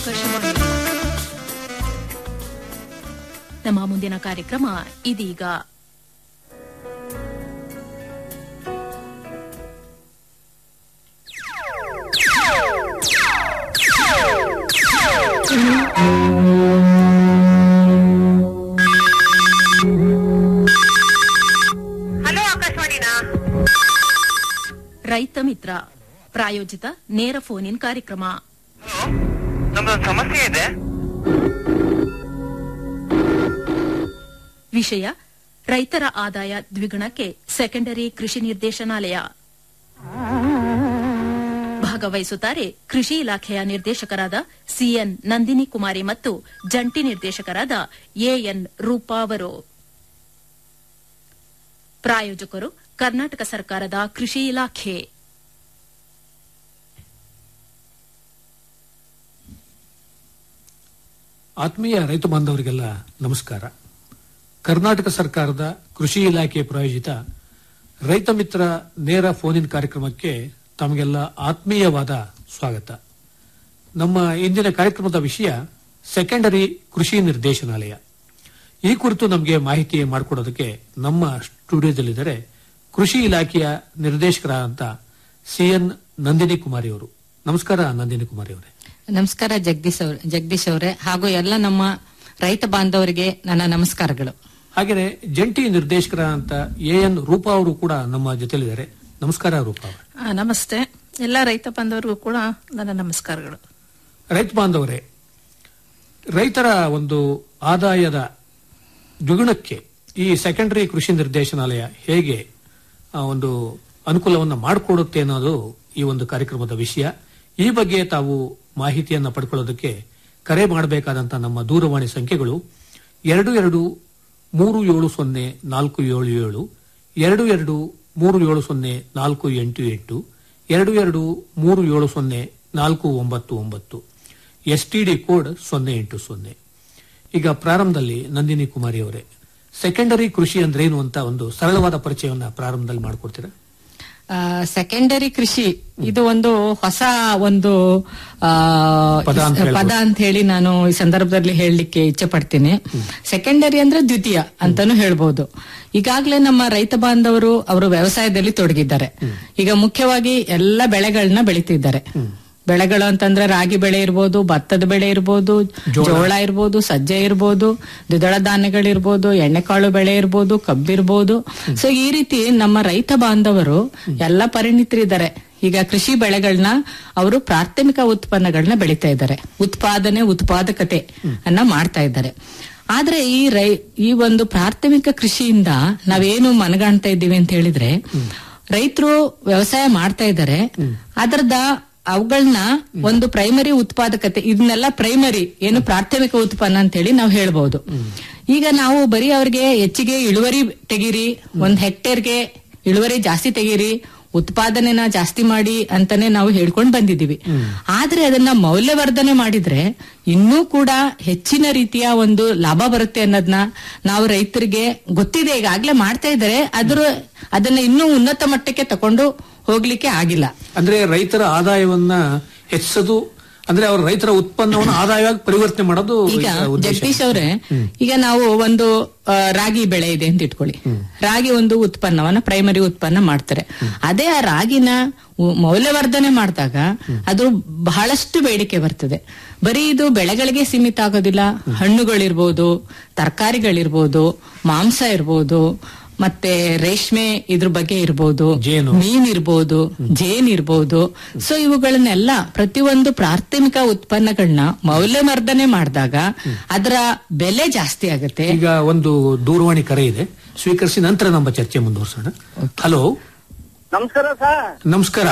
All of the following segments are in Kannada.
ಆಕಾಶವಾಣಿ ನಮ್ಮ ಮುಂದಿನ ಕಾರ್ಯಕ್ರಮ ಇದೀಗ ಹಲೋ ಆಕಾಶವಾಣಿನಾ ರೈತ ಮಿತ್ರ ಪ್ರಾಯೋಜಿತ ನೇರ ಫೋನ್ ಇನ್ ಕಾರ್ಯಕ್ರಮ ಹಲೋ ನಮ್ದೊಂದು ಸಮಸ್ಯೆ ಇದೆ ವಿಷಯ ರೈತರ ಆದಾಯ ದ್ವಿಗುಣಕ್ಕೆ ಸೆಕೆಂಡರಿ ಕೃಷಿ ನಿರ್ದೇಶನಾಲಯ ಭಾಗವಹಿಸುತ್ತಾರೆ ಕೃಷಿ ಇಲಾಖೆಯ ನಿರ್ದೇಶಕರಾದ ಸಿಎನ್ ನಂದಿನಿ ಕುಮಾರಿ ಮತ್ತು ಜಂಟಿ ನಿರ್ದೇಶಕರಾದ ಎಎನ್ ರೂಪಾ ಅವರು ಪ್ರಾಯೋಜಕರು ಕರ್ನಾಟಕ ಸರ್ಕಾರದ ಕೃಷಿ ಇಲಾಖೆ ಆತ್ಮೀಯ ರೈತ ಬಾಂಧವರಿಗೆಲ್ಲ ನಮಸ್ಕಾರ ಕರ್ನಾಟಕ ಸರ್ಕಾರದ ಕೃಷಿ ಇಲಾಖೆ ಪ್ರಾಯೋಜಿತ ರೈತ ಮಿತ್ರ ನೇರ ಫೋನ್ ಇನ್ ಕಾರ್ಯಕ್ರಮಕ್ಕೆ ತಮಗೆಲ್ಲ ಆತ್ಮೀಯವಾದ ಸ್ವಾಗತ ನಮ್ಮ ಇಂದಿನ ಕಾರ್ಯಕ್ರಮದ ವಿಷಯ ಸೆಕೆಂಡರಿ ಕೃಷಿ ನಿರ್ದೇಶನಾಲಯ ಈ ಕುರಿತು ನಮಗೆ ಮಾಹಿತಿ ಮಾಡಿಕೊಡೋದಕ್ಕೆ ನಮ್ಮ ಸ್ಟುಡಿಯೋದಲ್ಲಿದ್ದಾರೆ ಕೃಷಿ ಇಲಾಖೆಯ ನಿರ್ದೇಶಕರಾದಂತ ಸಿಎನ್ ನಂದಿನಿ ಕುಮಾರಿ ಅವರು ನಮಸ್ಕಾರ ನಂದಿನಿ ಕುಮಾರಿ ಅವರೇ ನಮಸ್ಕಾರ ಜಗದೀಶ್ ಅವ್ರೆ ಜಗದೀಶ್ ಅವರೇ ಹಾಗೂ ಎಲ್ಲ ನಮ್ಮ ರೈತ ಬಾಂಧವರಿಗೆ ನನ್ನ ನಮಸ್ಕಾರಗಳು ಹಾಗೆಯೇ ಜಂಟಿ ನಿರ್ದೇಶಕರಾದಂತ ಎಎನ್ ರೂಪಾ ಅವರು ಕೂಡ ನಮ್ಮ ಜೊತೆಲಿದ್ದಾರೆ ನಮಸ್ಕಾರ ರೂಪಾ ಅವರೇ ಆ, ನಮಸ್ತೆ ಎಲ್ಲ ರೈತ ಬಾಂಧವರಿಗೂ ಕೂಡ ನನ್ನ ನಮಸ್ಕಾರಗಳು ರೈತ ಬಾಂಧವರೇ ರೈತರ ಒಂದು ಆದಾಯದ ದ್ವಿಗುಣಕ್ಕೆ ಈ ಸೆಕೆಂಡರಿ ಕೃಷಿ ನಿರ್ದೇಶನಾಲಯ ಹೇಗೆ ಆ, ಒಂದು ಅನುಕೂಲವನ್ನು ಮಾಡಿಕೊಡುತ್ತೆ ಅನ್ನೋದು ಈ ಒಂದು ಕಾರ್ಯಕ್ರಮದ ವಿಷಯ ಈ ಬಗ್ಗೆ ತಾವು ಮಾಹಿತಿಯನ್ನು ಪಡ್ಕೊಳ್ಳೋದಕ್ಕೆ ಕರೆ ಮಾಡಬೇಕಾದಂತ ನಮ್ಮ ದೂರವಾಣಿ ಸಂಖ್ಯೆಗಳು ಎರಡು ಎರಡು ಮೂರು ಏಳು ಸೊನ್ನೆ ನಾಲ್ಕು ಏಳು ಏಳು ಎರಡು ಎರಡು ಮೂರು ಏಳು ಸೊನ್ನೆ ನಾಲ್ಕು ಎಂಟು ಎಂಟು ಎರಡು ಎರಡು ಮೂರು ಏಳು ಸೊನ್ನೆ ನಾಲ್ಕು ಒಂಬತ್ತು ಒಂಬತ್ತು ಎಸ್ಟಿಡಿ ಕೋಡ್ ಸೊನ್ನೆ ಎಂಟು ಸೊನ್ನೆ ಈಗ ಪ್ರಾರಂಭದಲ್ಲಿ ನಂದಿನಿ ಕುಮಾರಿ ಅವರೇ ಸೆಕೆಂಡರಿ ಕೃಷಿ ಅಂದ್ರೆ ಏನು ಅಂತ ಒಂದು ಸರಳವಾದ ಪರಿಚಯವನ್ನ ಪ್ರಾರಂಭದಲ್ಲಿ ಮಾಡ್ಕೊಡ್ತೀರಾ ಸೆಕೆಂಡರಿ ಕೃಷಿ ಇದು ಒಂದು ಹೊಸ ಒಂದು ಆ, ಪದ ಅಂತ ಹೇಳ್ಬೋದು. ಪದ ಅಂತ ಹೇಳಿ ನಾನು ಈ ಸಂದರ್ಭದಲ್ಲಿ ಹೇಳಲಿಕ್ಕೆ ಇಚ್ಛೆ ಪಡ್ತೀನಿ ಸೆಕೆಂಡರಿ ಅಂದ್ರೆ ದ್ವಿತೀಯ ಅಂತಾನು ಹೇಳ್ಬೋದು ಈಗಾಗಲೇ ನಮ್ಮ ರೈತ ಬಾಂಧವರು ಅವರು ವ್ಯವಸಾಯದಲ್ಲಿ ತೊಡಗಿದ್ದಾರೆ ಈಗ ಮುಖ್ಯವಾಗಿ ಎಲ್ಲ ಬೆಳೆಗಳನ್ನ ಬೆಳೀತಿದ್ದಾರೆ ಬೆಳೆಗಳು ಅಂತಂದ್ರೆ ರಾಗಿ ಬೆಳೆ ಇರ್ಬೋದು ಭತ್ತದ ಬೆಳೆ ಇರ್ಬೋದು ಜೋಳ ಇರ್ಬೋದು ಸಜ್ಜೆ ಇರ್ಬೋದು ದ್ವಿದಳ ಧಾನ್ಯಗಳಿರ್ಬೋದು ಎಣ್ಣೆಕಾಳು ಬೆಳೆ ಇರ್ಬೋದು ಕಬ್ಬಿರ್ಬೋದು ಸೊ ಈ ರೀತಿ ನಮ್ಮ ರೈತ ಬಾಂಧವರು ಎಲ್ಲ ಪರಿಣಿತರಿದ್ದಾರೆ ಈಗ ಕೃಷಿ ಬೆಳೆಗಳನ್ನ ಅವರು ಪ್ರಾಥಮಿಕ ಉತ್ಪನ್ನಗಳನ್ನ ಬೆಳೀತಾ ಇದ್ದಾರೆ ಉತ್ಪಾದನೆ ಉತ್ಪಾದಕತೆ ಅನ್ನ ಮಾಡ್ತಾ ಇದ್ದಾರೆ ಆದ್ರೆ ಈ ರೈ ಈ ಒಂದು ಪ್ರಾಥಮಿಕ ಕೃಷಿಯಿಂದ ನಾವೇನು ಮನಗಾಣ್ತಾ ಇದ್ದೀವಿ ಅಂತ ಹೇಳಿದ್ರೆ ರೈತರು ವ್ಯವಸಾಯ ಮಾಡ್ತಾ ಇದ್ದಾರೆ ಅದರದ ಅವುಗಳನ್ನ ಒಂದು ಪ್ರೈಮರಿ ಉತ್ಪಾದಕತೆ ಇದನ್ನೆಲ್ಲ ಪ್ರೈಮರಿ ಏನು ಪ್ರಾಥಮಿಕ ಉತ್ಪನ್ನ ಅಂತ ಹೇಳಿ ನಾವು ಹೇಳ್ಬಹುದು ಈಗ ನಾವು ಬರೀ ಅವ್ರಿಗೆ ಹೆಚ್ಚಿಗೆ ಇಳುವರಿ ತೆಗೀರಿ ಒಂದ್ ಹೆಕ್ಟೇರ್ಗೆ ಇಳುವರಿ ಜಾಸ್ತಿ ತೆಗೀರಿ ಉತ್ಪಾದನೆನ ಜಾಸ್ತಿ ಮಾಡಿ ಅಂತಾನೆ ನಾವು ಹೇಳ್ಕೊಂಡ್ ಬಂದಿದೀವಿ ಆದ್ರೆ ಅದನ್ನ ಮೌಲ್ಯವರ್ಧನೆ ಮಾಡಿದ್ರೆ ಇನ್ನೂ ಕೂಡ ಹೆಚ್ಚಿನ ರೀತಿಯ ಒಂದು ಲಾಭ ಬರುತ್ತೆ ಅನ್ನೋದನ್ನ ನಾವು ರೈತರಿಗೆ ಗೊತ್ತಿದೆ ಈಗಾಗ್ಲೇ ಮಾಡ್ತಾ ಇದ್ದಾರೆ ಅದ್ರ ಅದನ್ನ ಇನ್ನೂ ಉನ್ನತ ಮಟ್ಟಕ್ಕೆ ತಕೊಂಡು ಹೋಗ್ಲಿಕ್ಕೆ ಆಗಿಲ್ಲ ಅಂದ್ರೆ ರೈತರ ಆದಾಯವನ್ನ ಹೆಚ್ಚಿಸೋದು ಅಂದ್ರೆ ಅವರ ರೈತರ ಉತ್ಪನ್ನವನ್ನು ಆದಾಯವಾಗಿ ಪರಿವರ್ತನೆ ಮಾಡೋದು ಈಗ ಇದರ ಉದ್ದೇಶ. ಜಗದೀಶ್ ಅವ್ರೆ ಈಗ ನಾವು ಒಂದು ಆ, ರಾಗಿ ಬೆಳೆ ಇದೆ ಅಂತ ಇಟ್ಕೊಳ್ಳಿ ರಾಗಿ ಒಂದು ಉತ್ಪನ್ನವನ್ನ ಪ್ರೈಮರಿ ಉತ್ಪನ್ನ ಮಾಡ್ತಾರೆ ಅದೇ ಆ ರಾಗಿನ ಉ- ಮೌಲ್ಯವರ್ಧನೆ ಮಾಡಿದಾಗ ಅದು ಬಹಳಷ್ಟು ಬೇಡಿಕೆ ಬರ್ತದೆ ಬರೀ ಇದು ಬೆಳೆಗಳಿಗೆ ಸೀಮಿತ ಆಗೋದಿಲ್ಲ ಹಣ್ಣುಗಳಿರ್ಬೋದು ತರಕಾರಿಗಳಿರ್ಬೋದು ಮಾಂಸ ಇರ್ಬೋದು ಮತ್ತೆ ರೇಷ್ಮೆ ಇದ್ರ ಬಗ್ಗೆ ಇರ್ಬೋದು ಜೇನು. ಮೀನ್ ಇರ್ಬೋದು ಜೇನ್ ಇರ್ಬೋದು ಸೊ ಇವುಗಳನ್ನೆಲ್ಲ ಪ್ರತಿಯೊಂದು ಪ್ರಾಥಮಿಕ ಉತ್ಪನ್ನಗಳನ್ನ ಮೌಲ್ಯವರ್ಧನೆ ಮಾಡಿದಾಗ ಅದರ ಬೆಲೆ ಜಾಸ್ತಿ ಆಗುತ್ತೆ ಈಗ ಒಂದು ದೂರವಾಣಿ ಕರೆ ಇದೆ ಸ್ವೀಕರಿಸಿ ನಂತರ ನಮ್ಮ ಚರ್ಚೆ ಮುಂದುವರ್ಸೋಣ ಹಲೋ ನಮಸ್ಕಾರ ಸರ್ ನಮಸ್ಕಾರ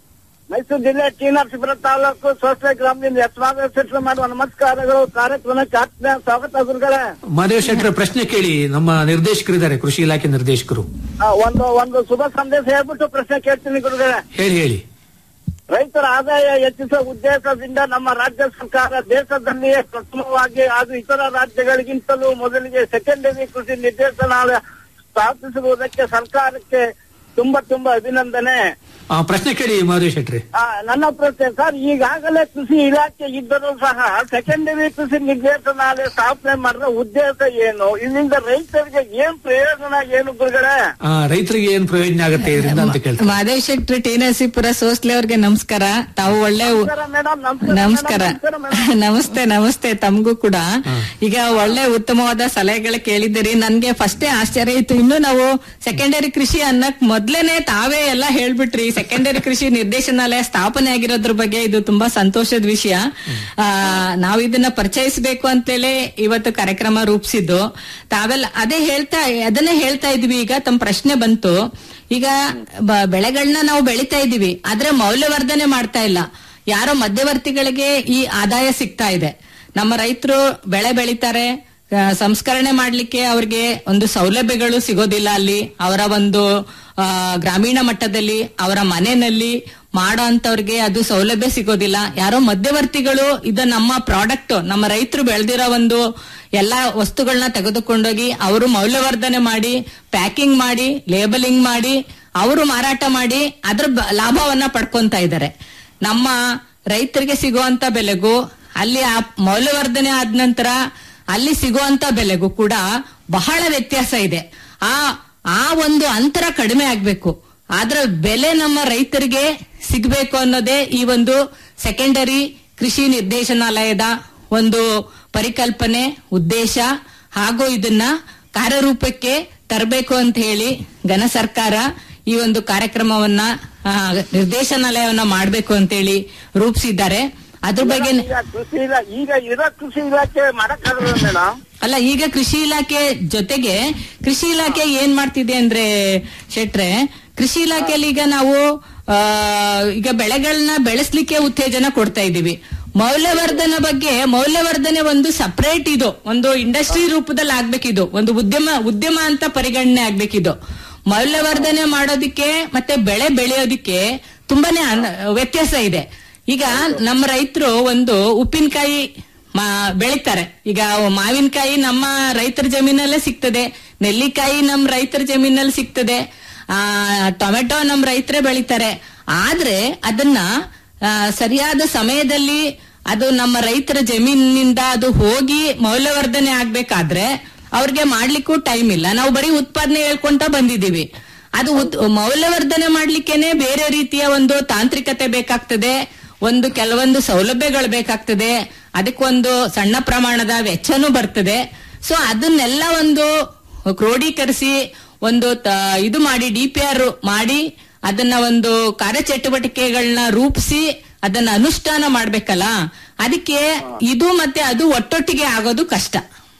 ಮೈಸೂರು ಜಿಲ್ಲೆ ಟಿ ನರಸೀಪುರ ತಾಲೂಕು ಸ್ವಸ್ಥ ಗ್ರಾಮದಿಂದ ಯತ್ನಾಗ ಸೆಟ್ಲ್ ಮಾಡುವ ನಮಸ್ಕಾರಗಳು ಕಾರ್ಯಕ್ರಮಕ್ಕೆ ಆತ್ಮೀಯ ಸ್ವಾಗತ ಗುರುಗಳೇ ಮಾದೇವ್ ಶೆಟ್ಟರ ಪ್ರಶ್ನೆ ಕೇಳಿ ನಮ್ಮ ನಿರ್ದೇಶಕರಿದ್ದಾರೆ ಕೃಷಿ ಇಲಾಖೆ ನಿರ್ದೇಶಕರು ಆ, ಒಂದು ಒಂದು ಶುಭ ಸಂದೇಶ ಹೇಳ್ಬಿಟ್ಟು ಪ್ರಶ್ನೆ ಕೇಳ್ತೀನಿ ಗುರುಗಳೇ ಹೇಳಿ ಹೇಳಿ ರೈತರ ಆದಾಯ ಹೆಚ್ಚಿಸುವ ಉದ್ದೇಶದಿಂದ ನಮ್ಮ ರಾಜ್ಯ ಸರ್ಕಾರ ದೇಶದಲ್ಲಿಯೇ ಪ್ರಥಮವಾಗಿ ಹಾಗೂ ಇತರ ರಾಜ್ಯಗಳಿಗಿಂತಲೂ ಮೊದಲಿಗೆ ಸೆಕೆಂಡರಿ ಕೃಷಿ ನಿರ್ದೇಶನಾಲಯ ಸ್ಥಾಪಿಸಿರುವುದಕ್ಕೆ ಸರ್ಕಾರಕ್ಕೆ ತುಂಬಾ ತುಂಬಾ ಅಭಿನಂದನೆ ಆ, ಪ್ರಶ್ನೆ ಕೇಳಿ ಮಾಧವಿ ಶೆಟ್ರಿ ಆ, ನನ್ನ ಪ್ರಶ್ನೆ ಸರ್ ಈಗಾಗಲೇ ಕೃಷಿ ಇಲಾಖೆ ಇದ್ದರೂ ಸಹ ಸೆಕೆಂಡರಿ ಕೃಷಿ ನಿರ್ದೇಶನಾಲಯ ಸ್ಥಾಪನೆ ಮಾಡಿದ ಉದ್ದೇಶ ಏನು ಇದರಿಂದ ರೈತರಿಗೆ ಏನ್ ಪ್ರಯೋಜನ ಏನು ಗುರುಗಳೇ ಆ, ರೈತರಿಗೆ ಏನ್ ಪ್ರಯೋಜನ ಆಗುತ್ತೆ ಇದರಿಂದ ಅಂತ ಕೇಳ್ತಾರೆ ಮಾದೇವ್ ಶೆಟ್ಟಿ ಟಿ ನರಸೀಪುರ ಸೋಸ್ಲೆ ಅವ್ರಿಗೆ ನಮಸ್ಕಾರ ತಾವು ಒಳ್ಳೆ ಉ- ಮೇಡಮ್ ನಮಸ್ಕಾರ ನಮಸ್ತೆ ನಮಸ್ತೆ ತಮಗೂ ಕೂಡ ಈಗ ಒಳ್ಳೆ ಉತ್ತಮವಾದ ಸಲಹೆಗಳು ಕೇಳಿದ್ದೀರಿ ನನ್ಗೆ ಫಸ್ಟೇ ಆಶ್ಚರ್ಯ ಇತ್ತು ಇನ್ನು ನಾವು ಸೆಕೆಂಡರಿ ಕೃಷಿ ಅನ್ನಕ್ ಮೊದ್ಲೇನೆ ತಾವೇ ಎಲ್ಲ ಹೇಳ್ಬಿಟ್ರಿ ಸೆಕೆಂಡರಿ ಕೃಷಿ ನಿರ್ದೇಶನಾಲಯ ಸ್ಥಾಪನೆ ಆಗಿರೋದ್ರ ಬಗ್ಗೆ ಇದು ತುಂಬಾ ಸಂತೋಷದ ವಿಷಯ ಆ, ನಾವು ಇದನ್ನ ಪರಿಚಯಿಸಬೇಕು ಅಂತೇಳಿ ಇವತ್ತು ಕಾರ್ಯಕ್ರಮ ರೂಪಿಸಿದ್ದು ತಾವೆಲ್ಲ ಅದೇ ಹೇಳ್ತಾ ಅದನ್ನೇ ಹೇಳ್ತಾ ಇದ್ವಿ ಈಗ ತಮ್ಮ ಪ್ರಶ್ನೆ ಬಂತು ಈಗ ಬ- ಬೆಳೆಗಳನ್ನ ನಾವು ಬೆಳಿತಾ ಇದೀವಿ ಆದ್ರೆ ಮೌಲ್ಯವರ್ಧನೆ ಮಾಡ್ತಾ ಇಲ್ಲ ಯಾರೋ ಮಧ್ಯವರ್ತಿಗಳಿಗೆ ಈ ಆದಾಯ ಸಿಗ್ತಾ ಇದೆ ನಮ್ಮ ರೈತರು ಬೆಳೆ ಬೆಳಿತಾರೆ ಆ, ಸಂಸ್ಕರಣೆ ಮಾಡ್ಲಿಕ್ಕೆ ಅವ್ರಿಗೆ ಒಂದು ಸೌಲಭ್ಯಗಳು ಸಿಗೋದಿಲ್ಲ ಅಲ್ಲಿ ಅವರ ಒಂದು ಆ, ಗ್ರಾಮೀಣ ಮಟ್ಟದಲ್ಲಿ ಅವರ ಮನೆಯಲ್ಲಿ ಮಾಡೋ ಅಂತವ್ರಿಗೆ ಅದು ಸೌಲಭ್ಯ ಸಿಗೋದಿಲ್ಲ ಯಾರೋ ಮಧ್ಯವರ್ತಿಗಳು ಇದು ನಮ್ಮ ಪ್ರಾಡಕ್ಟ್ ನಮ್ಮ ರೈತರು ಬೆಳೆದಿರೋ ಒಂದು ಎಲ್ಲಾ ವಸ್ತುಗಳನ್ನ ತೆಗೆದುಕೊಂಡೋಗಿ ಅವರು ಮೌಲ್ಯವರ್ಧನೆ ಮಾಡಿ ಪ್ಯಾಕಿಂಗ್ ಮಾಡಿ ಲೇಬಲಿಂಗ್ ಮಾಡಿ ಅವರು ಮಾರಾಟ ಮಾಡಿ ಅದ್ರ ಬ- ಲಾಭವನ್ನ ಪಡ್ಕೊಂತ ಇದ್ದಾರೆ ನಮ್ಮ ರೈತರಿಗೆ ಸಿಗುವಂತ ಬೆಲೆಗೂ ಅಲ್ಲಿ ಆ ಮೌಲ್ಯವರ್ಧನೆ ಆದ ನಂತರ ಅಲ್ಲಿ ಸಿಗುವಂತ ಬೆಲೆಗೂ ಕೂಡ ಬಹಳ ವ್ಯತ್ಯಾಸ ಇದೆ ಆ ಆ ಒಂದು ಅಂತರ ಕಡಿಮೆ ಆಗ್ಬೇಕು ಆದ್ರ ಬೆಲೆ ನಮ್ಮ ರೈತರಿಗೆ ಸಿಗ್ಬೇಕು ಅನ್ನೋದೇ ಈ ಒಂದು ಸೆಕೆಂಡರಿ ಕೃಷಿ ನಿರ್ದೇಶನಾಲಯದ ಒಂದು ಪರಿಕಲ್ಪನೆ ಉದ್ದೇಶ ಹಾಗೂ ಇದನ್ನ ಕಾರ್ಯರೂಪಕ್ಕೆ ತರಬೇಕು ಅಂತ ಹೇಳಿ ಘನ ಸರ್ಕಾರ ಈ ಒಂದು ಕಾರ್ಯಕ್ರಮವನ್ನ ಆ, ನಿರ್ದೇಶನಾಲಯವನ್ನ ಮಾಡಬೇಕು ಅಂತೇಳಿ ರೂಪಿಸಿದ್ದಾರೆ ಅದ್ರ ಬಗ್ಗೆ ಈಗ ಕೃಷಿ ಇಲಾ ಈಗ ಇರೋ ಕೃಷಿ ಇಲಾಖೆ ಮಾಡಕ್ಕಾಗಲ್ಲ ಮೇಡಮ್ ಅಲ್ಲ ಈಗ ಕೃಷಿ ಇಲಾಖೆ ಜೊತೆಗೆ ಕೃಷಿ ಇಲಾಖೆ ಏನ್ ಮಾಡ್ತಿದೆ ಅಂದ್ರೆ ಶೆಟ್ರೆ ಕೃಷಿ ಇಲಾಖೆಯಲ್ಲಿ ಈಗ ನಾವು ಆ, ಈಗ ಬೆಳೆಗಳನ್ನ ಬೆಳೆಸ್ಲಿಕ್ಕೆ ಉತ್ತೇಜನ ಕೊಡ್ತಾ ಇದೀವಿ ಮೌಲ್ಯವರ್ಧನೆ ಬಗ್ಗೆ ಮೌಲ್ಯವರ್ಧನೆ ಒಂದು ಸಪರೇಟ್ ಇದು ಒಂದು ಇಂಡಸ್ಟ್ರಿ ರೂಪದಲ್ಲಿ ಆಗ್ಬೇಕಿದು ಒಂದು ಉದ್ಯಮ ಉದ್ಯಮ ಅಂತ ಪರಿಗಣನೆ ಆಗ್ಬೇಕಿದು ಮೌಲ್ಯವರ್ಧನೆ ಮಾಡೋದಿಕ್ಕೆ ಮತ್ತೆ ಬೆಳೆ ಬೆಳೆಯೋದಿಕ್ಕೆ ತುಂಬಾನೇ ಅನ್- ವ್ಯತ್ಯಾಸ ಇದೆ ಈಗ ನಮ್ಮ ರೈತರು ಒಂದು ಉಪ್ಪಿನಕಾಯಿ ಮಾ- ಬೆಳಿತಾರೆ ಈಗ ಮಾವಿನಕಾಯಿ ನಮ್ಮ ರೈತರ ಜಮೀನಲ್ಲೇ ಸಿಗ್ತದೆ ನೆಲ್ಲಿಕಾಯಿ ನಮ್ಮ ರೈತರ ಜಮೀನಲ್ಲಿ ಸಿಗ್ತದೆ ಆ ಟೊಮೆಟೊ ನಮ್ಮ ರೈತರೇ ಬೆಳಿತಾರೆ ಆದ್ರೆ ಅದನ್ನ ಆ, ಸರಿಯಾದ ಸಮಯದಲ್ಲಿ ಅದು ನಮ್ಮ ರೈತರ ಜಮೀನಿನಿಂದ ಅದು ಹೋಗಿ ಮೌಲ್ಯವರ್ಧನೆ ಆಗ್ಬೇಕಾದ್ರೆ ಅವ್ರಿಗೆ ಮಾಡ್ಲಿಕ್ಕೂ ಟೈಮ್ ಇಲ್ಲ ನಾವು ಬರೀ ಉತ್ಪಾದನೆ ಹೇಳ್ಕೊಂತ ಬಂದಿದೀವಿ ಅದು ಉತ್- ಮೌಲ್ಯವರ್ಧನೆ ಮಾಡ್ಲಿಕ್ಕೇನೆ ಬೇರೆ ರೀತಿಯ ಒಂದು ತಾಂತ್ರಿಕತೆ ಬೇಕಾಗ್ತದೆ ಒಂದು ಕೆಲವೊಂದು ಸೌಲಭ್ಯಗಳು ಬೇಕಾಗ್ತದೆ ಅದಕ್ಕೊಂದು ಸಣ್ಣ ಪ್ರಮಾಣದ ವೆಚ್ಚನೂ ಬರ್ತದೆ ಸೊ ಅದನ್ನೆಲ್ಲ ಒಂದು ಕ್ರೋಢೀಕರಿಸಿ ಒಂದು ತ- ಇದು ಮಾಡಿ ಡಿ ಪಿ ಆರ್ ಮಾಡಿ ಅದನ್ನ ಒಂದು ಕಾರ್ಯಚಟುವಟಿಕೆಗಳನ್ನ ರೂಪಿಸಿ ಅದನ್ನ ಅನುಷ್ಠಾನ ಮಾಡ್ಬೇಕಲ್ಲ ಅದಕ್ಕೆ ಇದು ಮತ್ತೆ ಅದು ಒಟ್ಟೊಟ್ಟಿಗೆ ಆಗೋದು ಕಷ್ಟ